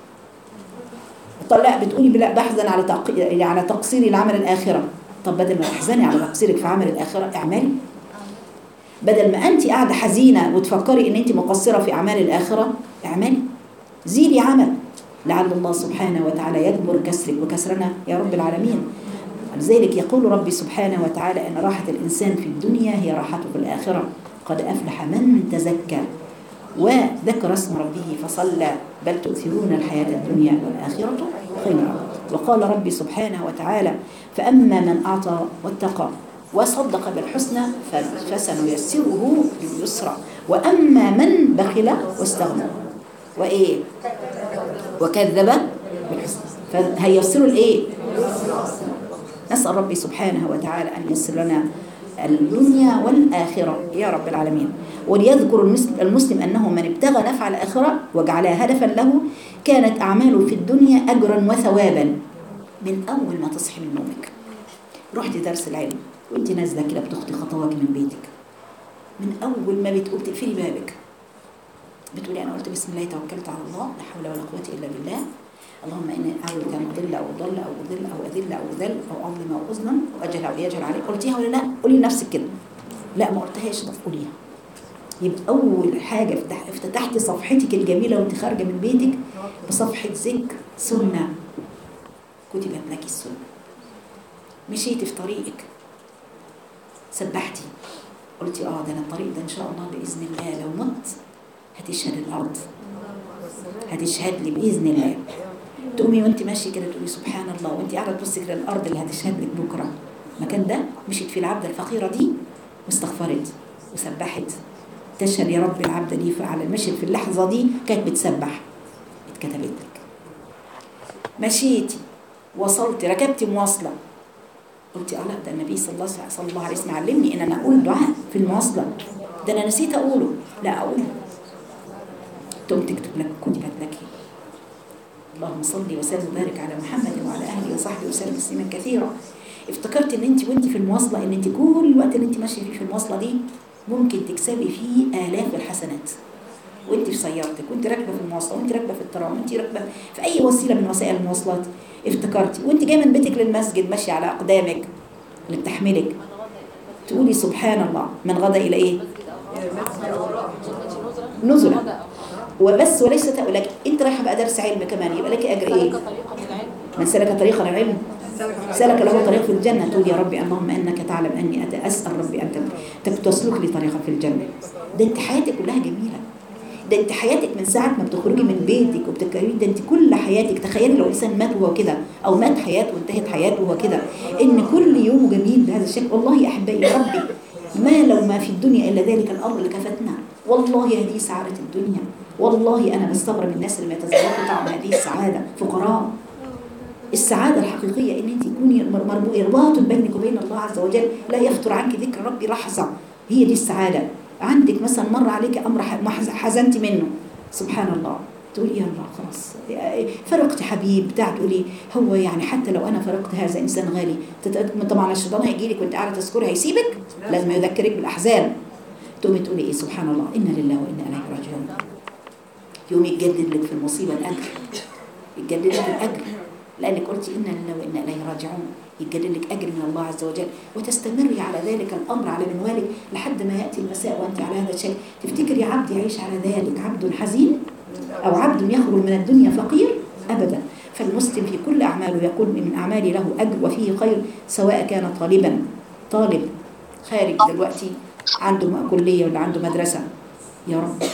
لا بتقولي لا بحزن على على تقصيري لعمل الآخرة طب بدل ما تحزني على تقصيرك في عمل الآخرة اعملي بدل ما أنت قاعدة حزينة وتفكري إن أنت مقصرة في أعمال الآخرة اعملي زيدي عمل لعل الله سبحانه وتعالى يجبر كسرك وكسرنا يا رب العالمين لذلك يقول ربي سبحانه وتعالى أن راحة الإنسان في الدنيا هي راحته في الآخرة قد أفلح من تزكى وذكر اسم ربه فصلى بل تؤثرون الحياة الدنيا والآخرة خيرا وقال ربي سبحانه وتعالى فأما من أعطى واتقى وصدق بالحسنى فسنيسره لليسرى وأما من بخل واستغنى وإيه وكذب بالحسنى فهيسروا الإيه نسأل ربي سبحانه وتعالى أن يسر لنا الدنيا والآخرة يا رب العالمين وليذكر المسلم أنه من ابتغى نفع الآخرة وجعلها هدفا له كانت أعماله في الدنيا أجرا وثوابا من أول ما تصحي من نومك رحت درس العلم وانت نازلة كده بتخطي خطواك من بيتك من أول ما بتقول تقفلي بابك بتقولي أنا قلت بسم الله توكلت على الله لا حول ولا قوة إلا بالله اللهم اني اعوذ بك ان اضل او اضل او اضل او اذل او اذل او اظلم او اظلم او اجهل او يجهل عليك قلتيها ولا لا؟ قولي لنفسك كده لا ما قلتهاش طب قوليها يبقى اول حاجه افتح- افتتحتي صفحتك الجميله وانت خارجه من بيتك بصفحه ذكر سنه كتبت لك السنه مشيتي في طريقك سبحتي قلتي اه ده انا الطريق ده ان شاء الله باذن الله لو مت هتشهد الارض هتشهد لي باذن الله تقومي وانت ماشيه كده تقولي سبحان الله وانت قاعده تبصي كده الارض اللي هتشهد لك بكره المكان ده مشيت في العبده الفقيره دي واستغفرت وسبحت تشهد يا رب العبده دي فعلا مشيت في اللحظه دي كانت بتسبح اتكتبت لك مشيتي وصلت ركبتي مواصله قلت اه لا ده النبي صلى الله عليه- صلى الله عليه وسلم علمني ان انا اقول دعاء في المواصله ده انا نسيت اقوله لا اقوله تقوم تكتب لك كتبت لك اللهم صل وسلم وبارك على محمد وعلى اهله وصحبه وسلم تسليما كثيرا افتكرت ان انت وانت في المواصله ان انت كل الوقت اللي انت ماشيه فيه في المواصله دي ممكن تكسبي فيه الاف الحسنات وانت في سيارتك وانت راكبه في المواصله وانت راكبه في الترام وانت راكبه في اي وسيله من وسائل المواصلات افتكرتي وانت جايه من بيتك للمسجد ماشيه على اقدامك اللي بتحملك تقولي سبحان الله من غدا الى ايه نزلا وبس وليس تأولك انت رايحه بقى درس علم كمان يبقى لك اجر ايه من سلك طريقا العلم سلك له طريق في الجنة تقول يا ربي اللهم أنك تعلم أني أت- أسأل ربي أن تب- تسلك لي طريقا في الجنة ده أنت حياتك كلها جميلة ده أنت حياتك من ساعة ما بتخرجي من بيتك وبتتكلمي ده أنت كل حياتك تخيلي لو إنسان مات وهو كده أو مات حياته وانتهت حياته وهو كده إن كل يوم جميل بهذا الشكل والله يا أحبائي يا ربي ما لو ما في الدنيا إلا ذلك الأمر لكفتنا والله هذه سعادة الدنيا والله أنا بستغرب الناس اللي ما يتذوقوا طعم هذه السعادة فقراء السعادة الحقيقية إن أنت تكوني مربوط إرباط بينك وبين الله عز وجل لا يخطر عنك ذكر ربي لحظة هي دي السعادة عندك مثلا مر عليك أمر ح- ما حز- حزنت منه سبحان الله تقولي يلا خلاص فرقت حبيب بتاع تقولي هو يعني حتى لو انا فرقت هذا انسان غالي تت- طبعا الشيطان هيجي لك وانت قاعده تذكري هيسيبك لازم يذكرك بالاحزان تقومي تقولي ايه سبحان الله انا لله وانا اليه راجعون يوم يتجدد لك في المصيبه الاجر يتجدد لك الاجر لانك قلتي انا لله وانا اليه راجعون يتجدد لك اجر من الله عز وجل وتستمري على ذلك الامر على منوالك لحد ما ياتي المساء وانت على هذا الشيء تفتكر يا عبد يعيش على ذلك عبد حزين او عبد يخرج من الدنيا فقير ابدا فالمسلم في كل اعماله يقول من اعمالي له اجر وفيه خير سواء كان طالبا طالب خارج دلوقتي عنده كليه ولا عنده مدرسه يا رب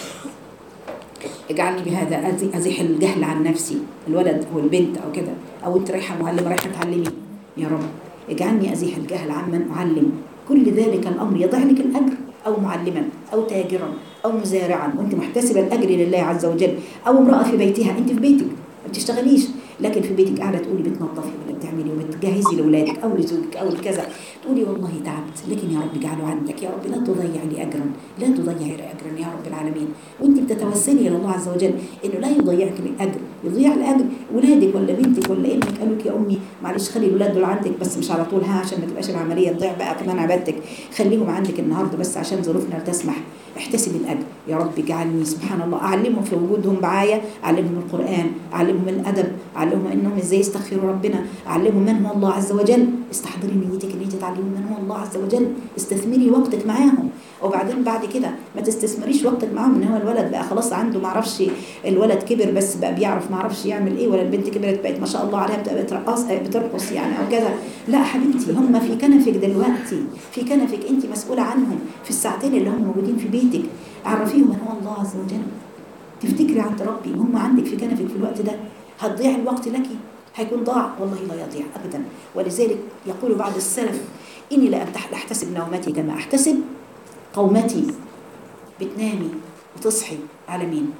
اجعلني بهذا أزي- ازيح الجهل عن نفسي الولد او البنت او كده او انت رايحه معلمه رايحه تعلمي يا رب اجعلني ازيح الجهل عمن اعلم كل ذلك الامر يضع لك الاجر او معلما او تاجرا او مزارعا وانت محتسبه الاجر لله عز وجل او امراه في بيتها انت في بيتك ما بتشتغليش لكن في بيتك قاعده تقولي بتنظفي ولا بتعملي وبتجهزي لاولادك او لزوجك او لكذا تقولي والله تعبت لكن يا رب اجعله عندك يا رب لا تضيع لي اجرا لا تضيع لي اجرا يا رب العالمين وانت بتتوسلي الى الله عز وجل انه لا يضيعك الاجر يضيع الاجر ولادك ولا بنتك ولا ابنك قالوا لك يا امي معلش خلي الولاد دول عندك بس مش على طول ها عشان ما تبقاش العمليه تضيع بقى كمان عبادتك خليهم عندك النهارده بس عشان ظروفنا لا تسمح احتسب الاجر يا رب اجعلني سبحان الله اعلمهم في وجودهم معايا اعلمهم القران اعلمهم الادب اعلمهم انهم ازاي يستغفروا ربنا اعلمهم من هو الله عز وجل استحضري نيتك ان انت تعلمهم من هو الله عز وجل استثمري وقتك معاهم وبعدين بعد كده ما تستثمريش وقتك معاهم ان هو الولد بقى خلاص عنده ما اعرفش الولد كبر بس بقى بيعرف ما اعرفش يعمل ايه ولا البنت كبرت بقت ما شاء الله عليها بتبقى بترقص بترقص يعني او كذا لا حبيبتي هم في كنفك دلوقتي في كنفك انت مسؤوله عنهم في الساعتين اللي هم موجودين في بيتك عرفيهم من هو الله عز وجل تفتكري عند ربي هم عندك في كنفك في الوقت ده هتضيع الوقت لك هيكون ضاع والله لا يضيع ابدا ولذلك يقول بعض السلف اني لا أمتح- لا احتسب نومتي كما احتسب قومتي بتنامي وتصحي على مين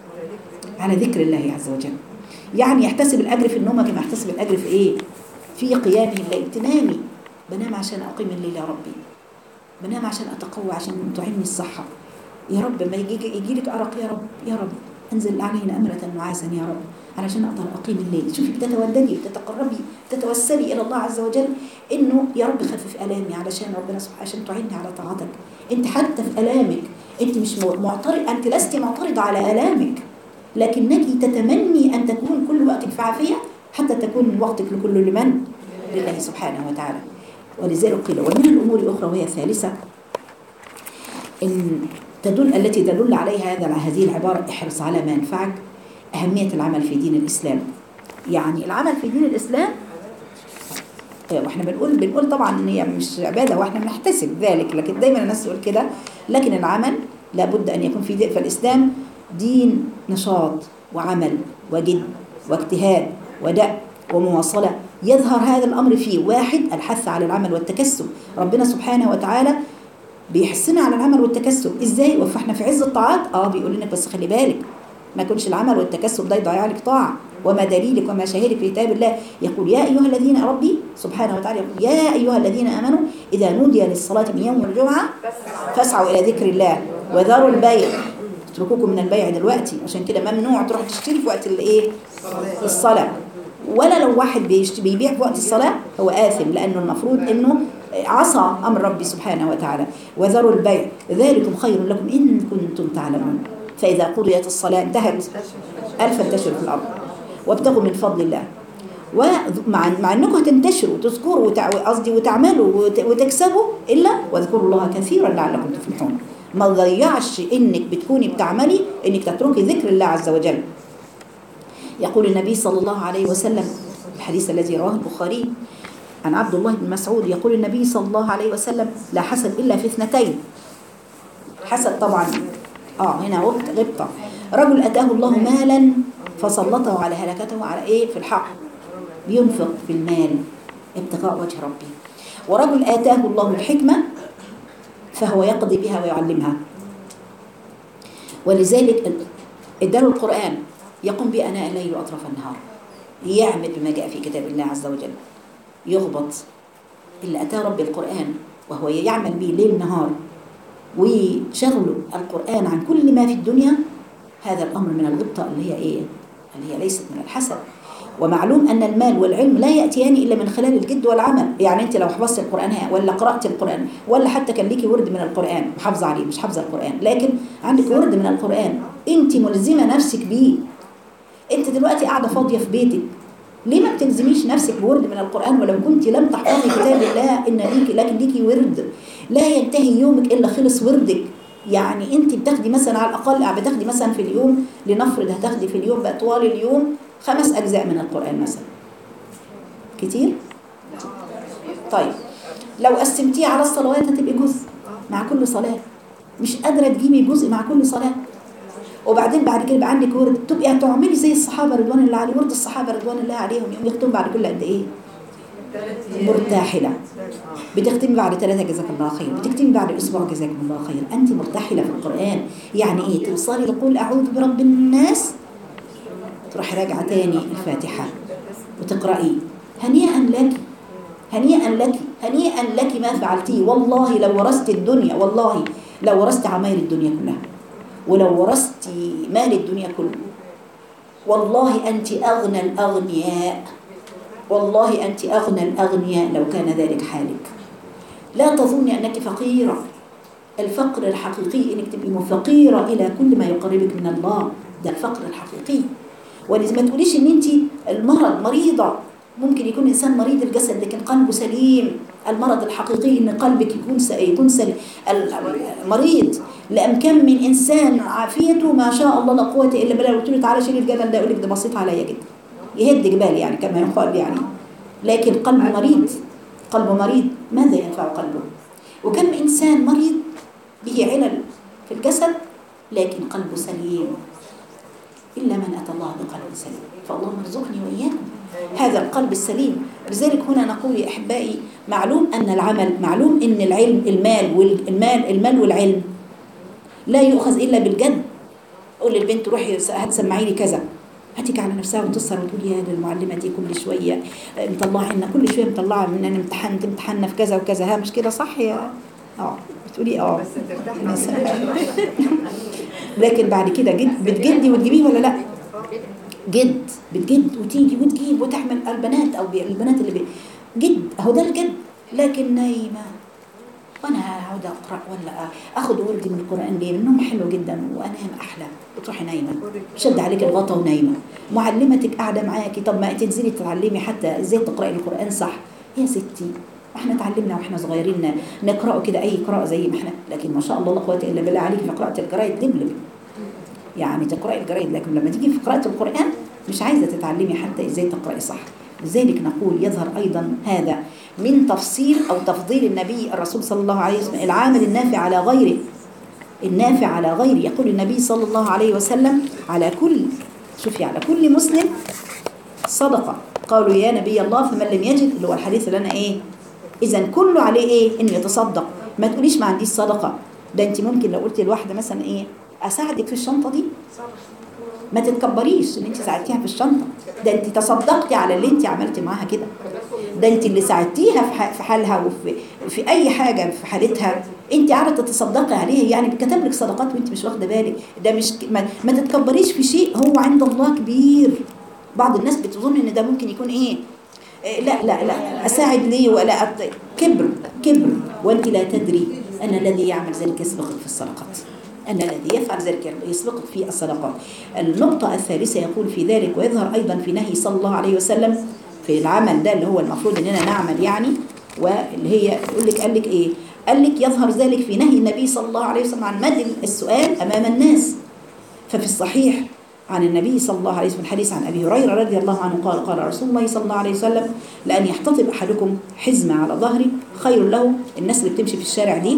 على ذكر الله عز وجل يعني يحتسب الاجر في النوم كما يحتسب الاجر في ايه في قيامه الليل تنامي بنام عشان اقيم الليل يا ربي بنام عشان اتقوى عشان تعيني الصحه يا رب ما يجي يجي لك ارق يا رب يا رب انزل علينا امره نعاسا يا رب علشان اقدر اقيم الليل شوفي بتتوددي بتتقربي تتوسلي الى الله عز وجل انه يا رب خفف الامي علشان ربنا سبحانه عشان تعيني على طاعتك انت حتى في الامك انت مش معترض انت لست معترضه على الامك لكنك تتمني أن تكون كل وقتك في عافية حتى تكون وقتك لكل لمن؟ لله سبحانه وتعالى ولذلك قيل ومن الأمور الأخرى وهي الثالثة إن تدل التي تدل عليها هذا هذه العبارة احرص على ما ينفعك أهمية العمل في دين الإسلام يعني العمل في دين الإسلام إيه، واحنا بنقول بنقول طبعا ان هي مش عباده واحنا بنحتسب ذلك لكن دايما الناس تقول كده لكن العمل لابد ان يكون في دين فالاسلام دين نشاط وعمل وجد واجتهاد ودأ ومواصلة يظهر هذا الأمر فيه واحد الحث على العمل والتكسب ربنا سبحانه وتعالى بيحسنا على العمل والتكسب ازاي وفاحنا في عز الطاعات اه بيقول لنا بس خلي بالك ما يكونش العمل والتكسب ده يضيع لك طاعه وما دليلك وما شاهدك في كتاب الله يقول يا ايها الذين ربي سبحانه وتعالى يقول يا ايها الذين امنوا اذا نودي للصلاه من يوم الجمعه فاسعوا الى ذكر الله وذروا البيع اتركوكم من البيع دلوقتي عشان كده ممنوع تروح تشتري في وقت الايه الصلاه ولا لو واحد بيشت- بيبيع في وقت الصلاه هو آثم لانه المفروض انه عصى امر ربي سبحانه وتعالى وذروا البيع ذلكم خير لكم ان كنتم تعلمون فاذا قضيت الصلاه انتهت الف انتشروا في الارض وابتغوا من فضل الله ومع مع انكم هتنتشروا وتذكروا وتع- قصدي وتعملوا وت- وتكسبوا الا واذكروا الله كثيرا لعلكم تفلحون ما تضيعش انك بتكوني بتعملي انك تتركي ذكر الله عز وجل يقول النبي صلى الله عليه وسلم الحديث الذي رواه البخاري عن عبد الله بن مسعود يقول النبي صلى الله عليه وسلم لا حسد إلا في اثنتين حسد طبعا اه هنا غبط غبطة رجل أتاه الله مالا فسلطه على هلكته على ايه في الحق بينفق في المال ابتغاء وجه ربه ورجل آتاه الله الحكمة فهو يقضي بها ويعلمها ولذلك اداله القرآن يقوم به أناء الليل وأطراف النهار يعمل بما جاء في كتاب الله عز وجل يغبط اللي أتاه رب القرآن وهو يعمل به ليل نهار وشغله القرآن عن كل ما في الدنيا هذا الأمر من الغبطة اللي هي إيه؟ اللي هي ليست من الحسد ومعلوم أن المال والعلم لا يأتيان إلا من خلال الجد والعمل يعني أنت لو حفظت القرآن ولا قرأت القرآن ولا حتى كان ليكي ورد من القرآن محافظة عليه مش حافظة القرآن لكن عندك ورد من القرآن أنت ملزمة نفسك بيه أنت دلوقتي قاعدة فاضية في بيتك ليه ما بتلزميش نفسك بورد من القرآن ولو كنت لم تحفظي كتاب الله إن ليكي لكن ليكي ورد لا ينتهي يومك إلا خلص وردك يعني انت بتاخدي مثلا على الاقل بتاخدي مثلا في اليوم لنفرض هتاخدي في اليوم بقى طوال اليوم خمس اجزاء من القران مثلا كتير طيب لو قسمتيه على الصلوات هتبقي جزء مع كل صلاه مش قادره تجيبي جزء مع كل صلاه وبعدين بعد كده يبقى عندك ورد تبقي هتعملي زي الصحابه رضوان الله عليهم ورد الصحابه رضوان الله عليهم يوم يختموا بعد كل قد ايه مرتاحله بتختمي بعد ثلاثة جزاك الله خير بتختمي بعد أسبوع جزاكم الله خير أنت مرتحلة في القرآن يعني إيه توصلي لقول أعوذ برب الناس تروحي راجعة تاني الفاتحة وتقرأي هنيئا لك هنيئا لك هنيئا لك ما فعلتيه والله لو ورثت الدنيا والله لو ورثت عماير الدنيا كلها ولو ورثت مال الدنيا كله والله أنت أغنى الأغنياء والله أنت أغنى الأغنياء لو كان ذلك حالك لا تظني أنك فقيرة الفقر الحقيقي أنك تبقي فقيرة إلى كل ما يقربك من الله ده الفقر الحقيقي ولازم ما تقوليش أن أنت المرض مريضة ممكن يكون إنسان مريض الجسد لكن قلبه سليم المرض الحقيقي أن قلبك يكون س- يكون سليم مريض لأن كم من إنسان عافيته ما شاء الله لا قوة إلا بالله قلت له تعالى شيل الجبل ده يقول لك ده بسيط عليا جدا يهد جبال يعني كما يقال يعني لكن قلبه مريض قلبه مريض ماذا ينفع قلبه وكم إنسان مريض به علل في الجسد لكن قلبه سليم إلا من أتى الله بقلب سليم فاللهم ارزقني وإياكم هذا القلب السليم لذلك هنا نقول يا أحبائي معلوم أن العمل معلوم أن العلم المال والمال المال والعلم لا يؤخذ إلا بالجد قول للبنت روحي هتسمعي لي كذا هتيجي على نفسها وتسهر وتقول يا المعلمه دي كل شويه مطلعه لنا كل شويه مطلعه من انا امتحنت امتحنا في كذا وكذا ها مش كده صح يا اه بتقولي اه لكن بعد كده جد بتجدي وتجيبيه ولا لا جد بتجد وتيجي وتجيب وتحمل البنات او بي- البنات اللي بي جد اهو ده الجد لكن نايمه وانا هقعد اقرا ولا اخد ورد من القران ليه النوم حلو جدا وانام احلى بتروحي نايمه شد عليك الغطا ونايمه معلمتك قاعده معاكي طب ما تنزلي تتعلمي حتى ازاي تقراي القران صح يا ستي احنا اتعلمنا واحنا صغيرين نقراه كده اي قراءه زي ما احنا لكن ما شاء الله لا قوه الا بالله عليك في قراءه الجرايد دبلب يعني تقراي الجرايد لكن لما تيجي في قراءه القران مش عايزه تتعلمي حتى ازاي تقراي صح لذلك نقول يظهر ايضا هذا من تفصيل او تفضيل النبي الرسول صلى الله عليه وسلم العامل النافع على غيره النافع على غيره يقول النبي صلى الله عليه وسلم على كل شوفي على كل مسلم صدقه قالوا يا نبي الله فمن لم يجد اللي هو الحديث اللي انا ايه اذا كله عليه ايه انه يتصدق ما تقوليش ما عنديش صدقه ده انت ممكن لو قلتي لواحده مثلا ايه اساعدك في الشنطه دي ما تتكبريش ان انت ساعدتيها في الشنطه ده انت تصدقتي على اللي انت عملتي معاها كده ده انت اللي ساعدتيها في ح- في حالها وفي في اي حاجه في حالتها انت عارفه تتصدقي عليها يعني كتب لك صدقات وانت مش واخده بالك ده مش ك- ما, ما تتكبريش في شيء هو عند الله كبير بعض الناس بتظن ان ده ممكن يكون ايه إيه، لا لا لا اساعد ليه ولا أط... كبر كبر وانت لا تدري ان الذي يعمل ذلك يسبقك في الصدقات ان الذي يفعل ذلك يسبقك في الصدقات النقطه الثالثه يقول في ذلك ويظهر ايضا في نهي صلى الله عليه وسلم في العمل ده اللي هو المفروض اننا نعمل يعني واللي هي يقول لك قال لك ايه قال لك يظهر ذلك في نهي النبي صلى الله عليه وسلم عن مد السؤال امام الناس ففي الصحيح عن النبي صلى الله عليه وسلم الحديث عن ابي هريره رضي الله عنه قال قال رسول الله صلى الله عليه وسلم لان يحتطب احدكم حزمه على ظهره خير له الناس اللي بتمشي في الشارع دي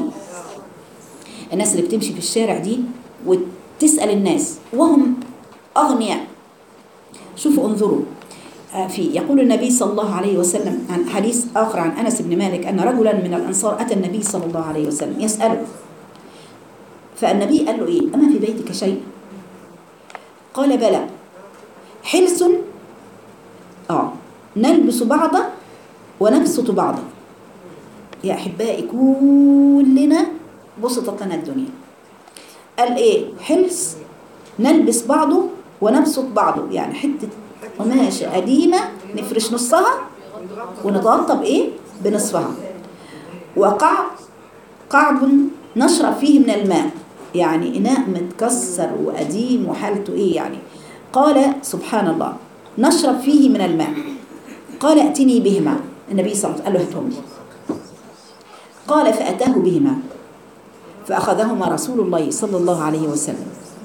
الناس اللي بتمشي في الشارع دي وتسال الناس وهم اغنياء شوفوا انظروا آه، في يقول النبي صلى الله عليه وسلم عن حديث آخر عن أنس بن مالك أن رجلا من الأنصار أتى النبي صلى الله عليه وسلم يسأله فالنبي قال له إيه أما في بيتك شيء قال بلى حلس آه نلبس بعضا ونبسط بعضا يا أحبائي كلنا بسطت لنا الدنيا قال إيه حلس نلبس بعضه ونبسط بعضه يعني حتة قماشة قديمة نفرش نصها ونتغطى بإيه بنصفها وقع قعب نشرب فيه من الماء يعني إناء متكسر وقديم وحالته إيه يعني قال سبحان الله نشرب فيه من الماء قال ائتني بهما النبي صلى الله عليه وسلم قال له هاتهم لي قال فأتاه بهما فأخذهما رسول الله صلى الله عليه وسلم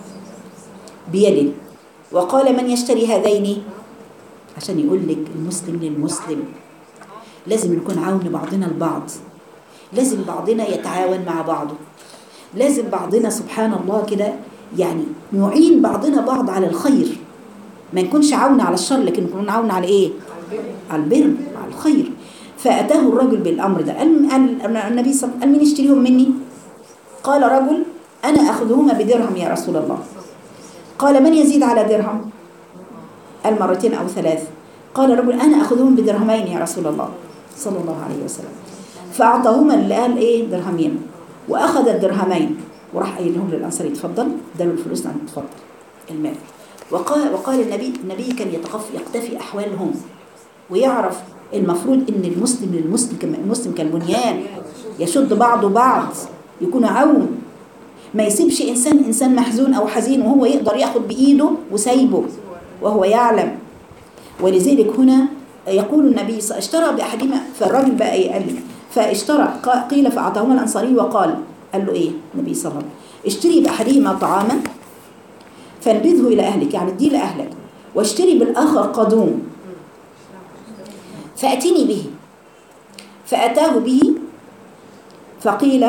بيده وقال من يشتري هذين عشان يقول لك المسلم للمسلم لازم نكون عون بعضنا البعض لازم بعضنا يتعاون مع بعضه لازم بعضنا سبحان الله كده يعني نعين بعضنا بعض على الخير ما نكونش عون على الشر لكن نكون عون على ايه على البر على الخير فأتاه الرجل بالأمر ده قال قال النبي صلى الله عليه وسلم قال مين يشتريهم مني قال رجل أنا أخذهما بدرهم يا رسول الله قال من يزيد على درهم قال مرتين أو ثلاث قال رجل أنا أخذهم بدرهمين يا رسول الله صلى الله عليه وسلم فأعطاهما اللي قال إيه درهمين وأخذ الدرهمين وراح قايل لهم للأنصار اتفضل اداله الفلوس نعم اتفضل المال وقال وقال النبي النبي كان يتقف يقتفي أحوالهم ويعرف المفروض ان المسلم للمسلم كم- المسلم كالبنيان يشد بعضه بعض يكون عون ما يسيبش انسان انسان محزون او حزين وهو يقدر ياخد بايده وسايبه وهو يعلم ولذلك هنا يقول النبي صلى اشترى باحدهما فالراجل بقى ايه قال لي فاشترى قا- قيل فاعطاهما الانصاري وقال قال له ايه النبي صلى الله عليه وسلم اشتري باحدهما طعاما فانبذه الى اهلك يعني اديه لاهلك واشتري بالاخر قدوم فأتني به فأتاه به فقيل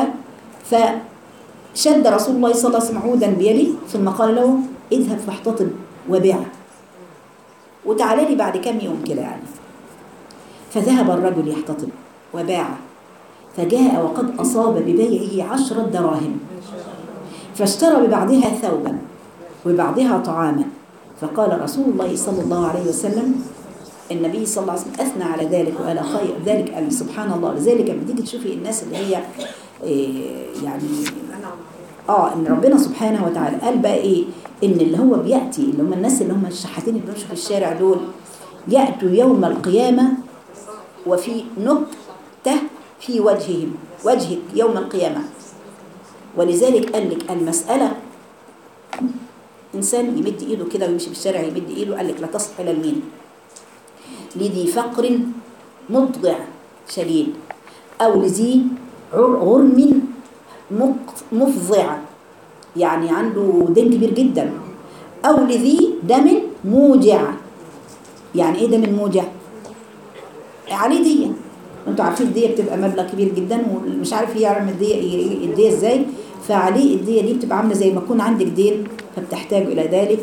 فشد رسول الله صلى الله عليه وسلم عودا بيده ثم قال له اذهب فاحتطب وبيع وتعالى لي بعد كم يوم كده يعني فذهب الرجل يحتطب وباع فجاء وقد أصاب ببيعه عشرة دراهم فاشترى ببعضها ثوبا وببعضها طعاما فقال رسول الله صلى الله عليه وسلم النبي صلى الله عليه وسلم أثنى على ذلك وقال خير ذلك قال سبحان الله لذلك لما تيجي تشوفي الناس اللي هي إيه، يعني اه ان ربنا سبحانه وتعالى قال بقى ايه ان اللي هو بياتي اللي هم الناس اللي هم الشحاتين اللي بيمشوا في الشارع دول ياتوا يوم القيامه وفي نكته في وجههم وجهك يوم القيامة ولذلك قال لك المسألة إنسان يمد إيده كده ويمشي في الشارع يمد إيده قال لك لا تصح إلى المين لذي فقر مضجع شديد أو لذي عر- غرم مق- مفظع يعني عنده دين كبير جدا أو لذي دم موجع يعني إيه دم موجع؟ عليه دية انتوا عارفين الدية بتبقى مبلغ كبير جدا ومش عارف يعمل الدية الدية ازاي فعليه الدية دي بتبقى عاملة زي ما يكون عندك دين فبتحتاج إلى ذلك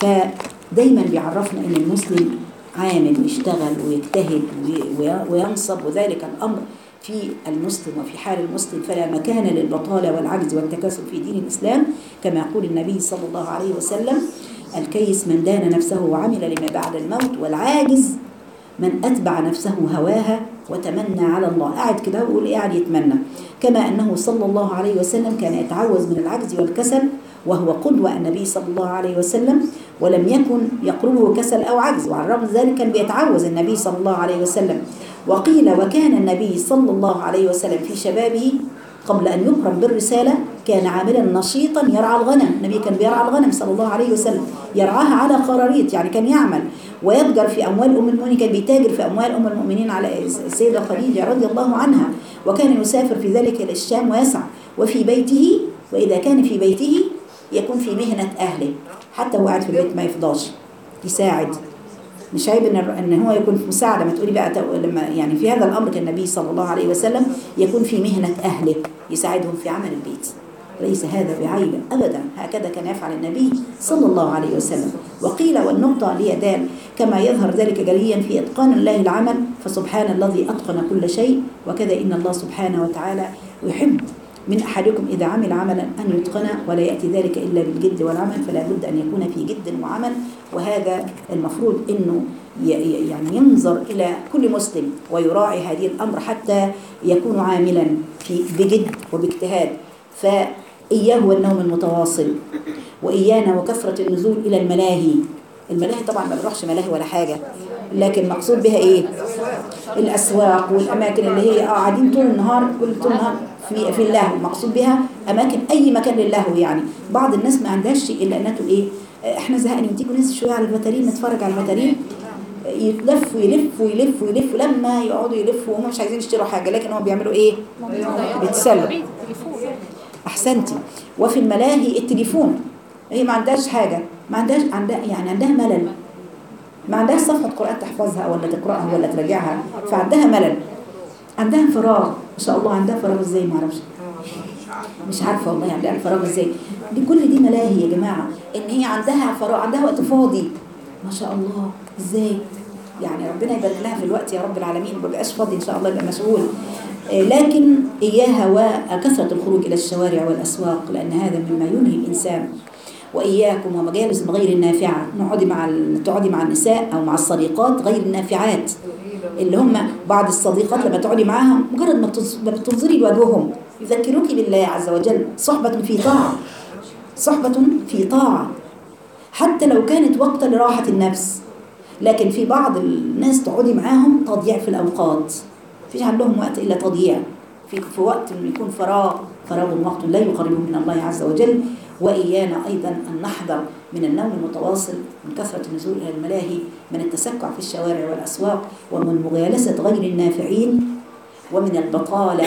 فدايما بيعرفنا إن المسلم عامل ويشتغل ويجتهد وي- وينصب وذلك الأمر في المسلم وفي حال المسلم فلا مكان للبطالة والعجز والتكاسل في دين الإسلام كما يقول النبي صلى الله عليه وسلم الكيس من دان نفسه وعمل لما بعد الموت والعاجز من أتبع نفسه هواها وتمنى على الله قاعد كده ويقول قاعد يتمنى كما أنه صلى الله عليه وسلم كان يتعوذ من العجز والكسل وهو قدوة النبي صلى الله عليه وسلم ولم يكن يقربه كسل أو عجز وعلى الرغم من ذلك كان بيتعوذ النبي صلى الله عليه وسلم وقيل وكان النبي صلى الله عليه وسلم في شبابه قبل أن يكرم بالرسالة كان عاملا نشيطا يرعى الغنم النبي كان بيرعى الغنم صلى الله عليه وسلم يرعاها على قراريط يعني كان يعمل ويتجر في أموال أم المؤمنين كان بيتاجر في أموال أم المؤمنين على السيدة خديجة رضي الله عنها وكان يسافر في ذلك إلى الشام ويسعى وفي بيته وإذا كان في بيته يكون في مهنة أهله حتى هو قاعد في البيت ما يفضاش يساعد مش عيب ان ان هو يكون في مساعده ما تقولي بقى تو- لما يعني في هذا الامر كان النبي صلى الله عليه وسلم يكون في مهنه اهله يساعدهم في عمل البيت ليس هذا بعيب ابدا هكذا كان يفعل النبي صلى الله عليه وسلم وقيل والنقطه لي دال كما يظهر ذلك جليا في اتقان الله العمل فسبحان الذي اتقن كل شيء وكذا ان الله سبحانه وتعالى يحب من أحدكم إذا عمل عملا أن يتقن ولا يأتي ذلك إلا بالجد والعمل فلا بد أن يكون في جد وعمل وهذا المفروض أنه ي- ي- يعني ينظر إلى كل مسلم ويراعي هذه الأمر حتى يكون عاملا في بجد وباجتهاد فإياه والنوم المتواصل وإيانا وكثرة النزول إلى الملاهي الملاهي طبعا ما بنروحش ملاهي ولا حاجة لكن مقصود بها إيه الأسواق والأماكن اللي هي آه قاعدين طول النهار كل طول النهار في في اللهو مقصود بها أماكن أي مكان للهو يعني بعض الناس ما عندهاش شيء إلا أنها تقول إيه آه، إحنا زهقانين تيجوا ننزل شوية على الفاترين نتفرج على الفاترين يلف ويلف ويلف ويلف لما يقعدوا يلفوا وهم مش عايزين يشتروا حاجة لكن هم بيعملوا إيه بيتسلوا احسنتي وفي الملاهي التليفون هي ما عندهاش حاجه ما عندهاش عندها يعني عندها ملل ما عندهاش صفحه قران تحفظها ولا تقراها ولا تراجعها فعندها ملل عندها فراغ ما شاء الله عندها فراغ ازاي ما اعرفش مش عارفه والله عندها الفراغ ازاي دي كل دي ملاهي يا جماعه ان هي عندها فراغ عندها وقت فاضي ما شاء الله ازاي يعني ربنا يبارك لها في الوقت يا رب العالمين ما بقاش فاضي ان شاء الله يبقى مشغول آه، لكن إياها وكثرة الخروج إلى الشوارع والأسواق لأن هذا مما ينهي الإنسان وإياكم ومجالس غير النافعة نقعدي مع ال- تقعدي مع النساء أو مع الصديقات غير النافعات اللي هم بعض الصديقات لما تقعدي معاهم مجرد ما بتنظ- ما بتنظري لوجههم يذكروك بالله عز وجل صحبة في طاعة صحبة في طاعة حتى لو كانت وقتا لراحة النفس لكن في بعض الناس تقعدي معاهم تضييع في الأوقات مفيش عندهم وقت إلا تضييع في, في وقت إنه يكون فراغ فراغ وقت لا يقربهم من الله عز وجل وإيانا أيضا أن نحذر من النوم المتواصل من كثرة النزول إلى الملاهي من التسكع في الشوارع والأسواق ومن مجالسة غير النافعين ومن البطالة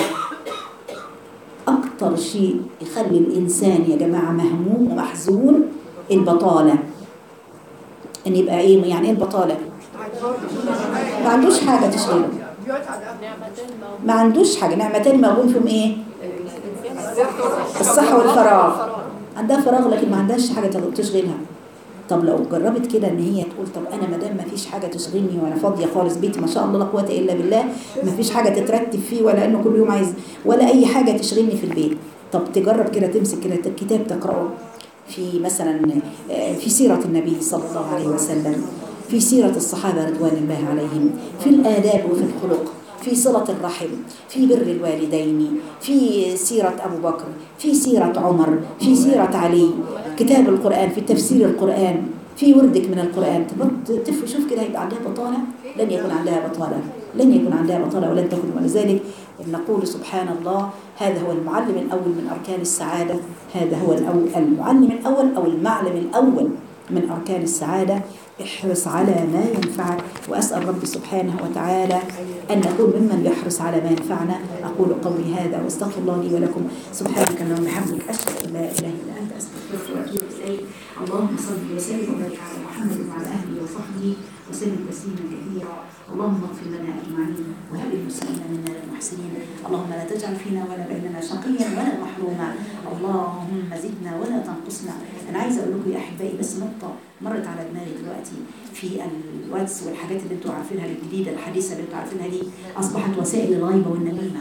أكتر شيء يخلي الإنسان يا جماعة مهموم ومحزون البطالة إن يبقى إيه يعني إيه البطالة؟ ما عندوش حاجة تشغله ما عندوش حاجة نعمتين موجود فيهم إيه؟ الصحة والفراغ عندها فراغ لكن ما عندهاش حاجة تشغلها طب لو جربت كده ان هي تقول طب انا ما دام ما فيش حاجه تشغلني وانا فاضيه خالص بيتي ما شاء الله لا قوه الا بالله ما فيش حاجه تترتب فيه ولا انه كل يوم عايز ولا اي حاجه تشغلني في البيت طب تجرب كده تمسك كده كتاب تقراه في مثلا آه، في سيره النبي صلى الله عليه وسلم في سيره الصحابه رضوان الله عليهم في الاداب وفي الخلق في صلة الرحم في بر الوالدين في سيرة أبو بكر في سيرة عمر في سيرة علي كتاب القرآن في تفسير القرآن في وردك من القرآن تبط- تف شوف كده يبقى عندها بطالة لن يكون عندها بطالة لن يكون عندها بطالة ولن تكون ولذلك نقول سبحان الله هذا هو المعلم الأول من أركان السعادة هذا هو الأول المعلم الأول أو المعلم الأول من أركان السعادة احرص على ما ينفعك وأسأل ربي سبحانه وتعالى أن نكون ممن يحرص على ما ينفعنا أقول قولي هذا واستغفر الله لي ولكم سبحانك اللهم وبحمدك أشهد أن لا إله إلا أنت أستغفرك وأتوب إليك اللهم صل وسلم وبارك على محمد وعلى أهله وصحبه وسلم تسليما كثيرا اللهم اغفر لنا أجمعين وهب المسلمين منا للمحسنين اللهم لا تجعل فينا ولا بيننا شقيا ولا محروما اللهم زدنا ولا تنقصنا أنا عايزة أقول لكم يا أحبائي بس نقطة مرت على دماغي دلوقتي في الواتس والحاجات اللي انتوا عارفينها الجديدة الحديثة اللي انتوا عارفينها دي أصبحت وسائل الغيبة والنميمة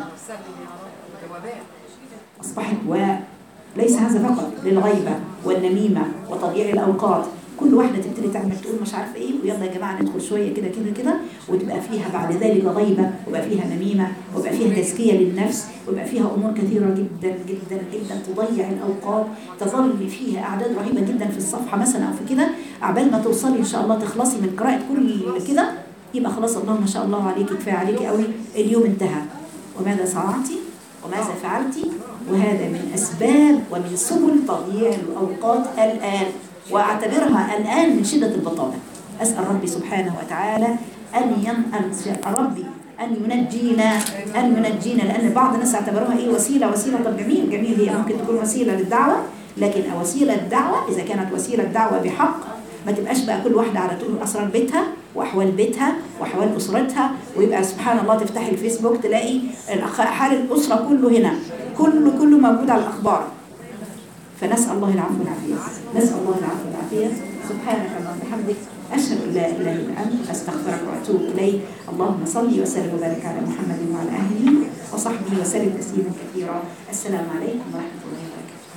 أصبحت وليس هذا فقط للغيبة والنميمة وتضييع الأوقات كل واحدة تبتدي تعمل تقول مش عارفة إيه ويلا يا جماعة ندخل شوية كده كده كده وتبقى فيها بعد ذلك غيبة ويبقى فيها نميمة ويبقى فيها تزكية للنفس ويبقى فيها أمور كثيرة جدا جدا جدا تضيع الأوقات تظل فيها أعداد رهيبة جدا في الصفحة مثلا أو في كده عبال ما توصلي إن شاء الله تخلصي من قراءة كل كده يبقى خلاص الله ما شاء الله عليك كفاية عليك قوي اليوم انتهى وماذا صنعتي وماذا فعلت وهذا من أسباب ومن سبل تضييع الأوقات الآن وأعتبرها الآن من شدة البطالة أسأل ربي سبحانه وتعالى أن ين... ربي أن ينجينا أن ينجينا لأن بعض الناس اعتبروها إيه وسيلة وسيلة طب جميل جميل هي ممكن تكون وسيلة للدعوة لكن وسيلة الدعوة إذا كانت وسيلة دعوة بحق ما تبقاش بقى كل واحدة على طول أسرار بيتها وأحوال بيتها وأحوال أسرتها ويبقى سبحان الله تفتحي الفيسبوك تلاقي حال الأسرة كله هنا كله كله موجود على الأخبار فنسأل الله العفو والعافية نسأل الله العفو والعافية سبحانك اللهم وبحمدك أشهد أن لا إله إلا أنت أستغفرك وأتوب إليك اللهم صل وسلم وبارك على محمد وعلى أهله وصحبه وسلم تسليما كثيرا السلام عليكم ورحمة الله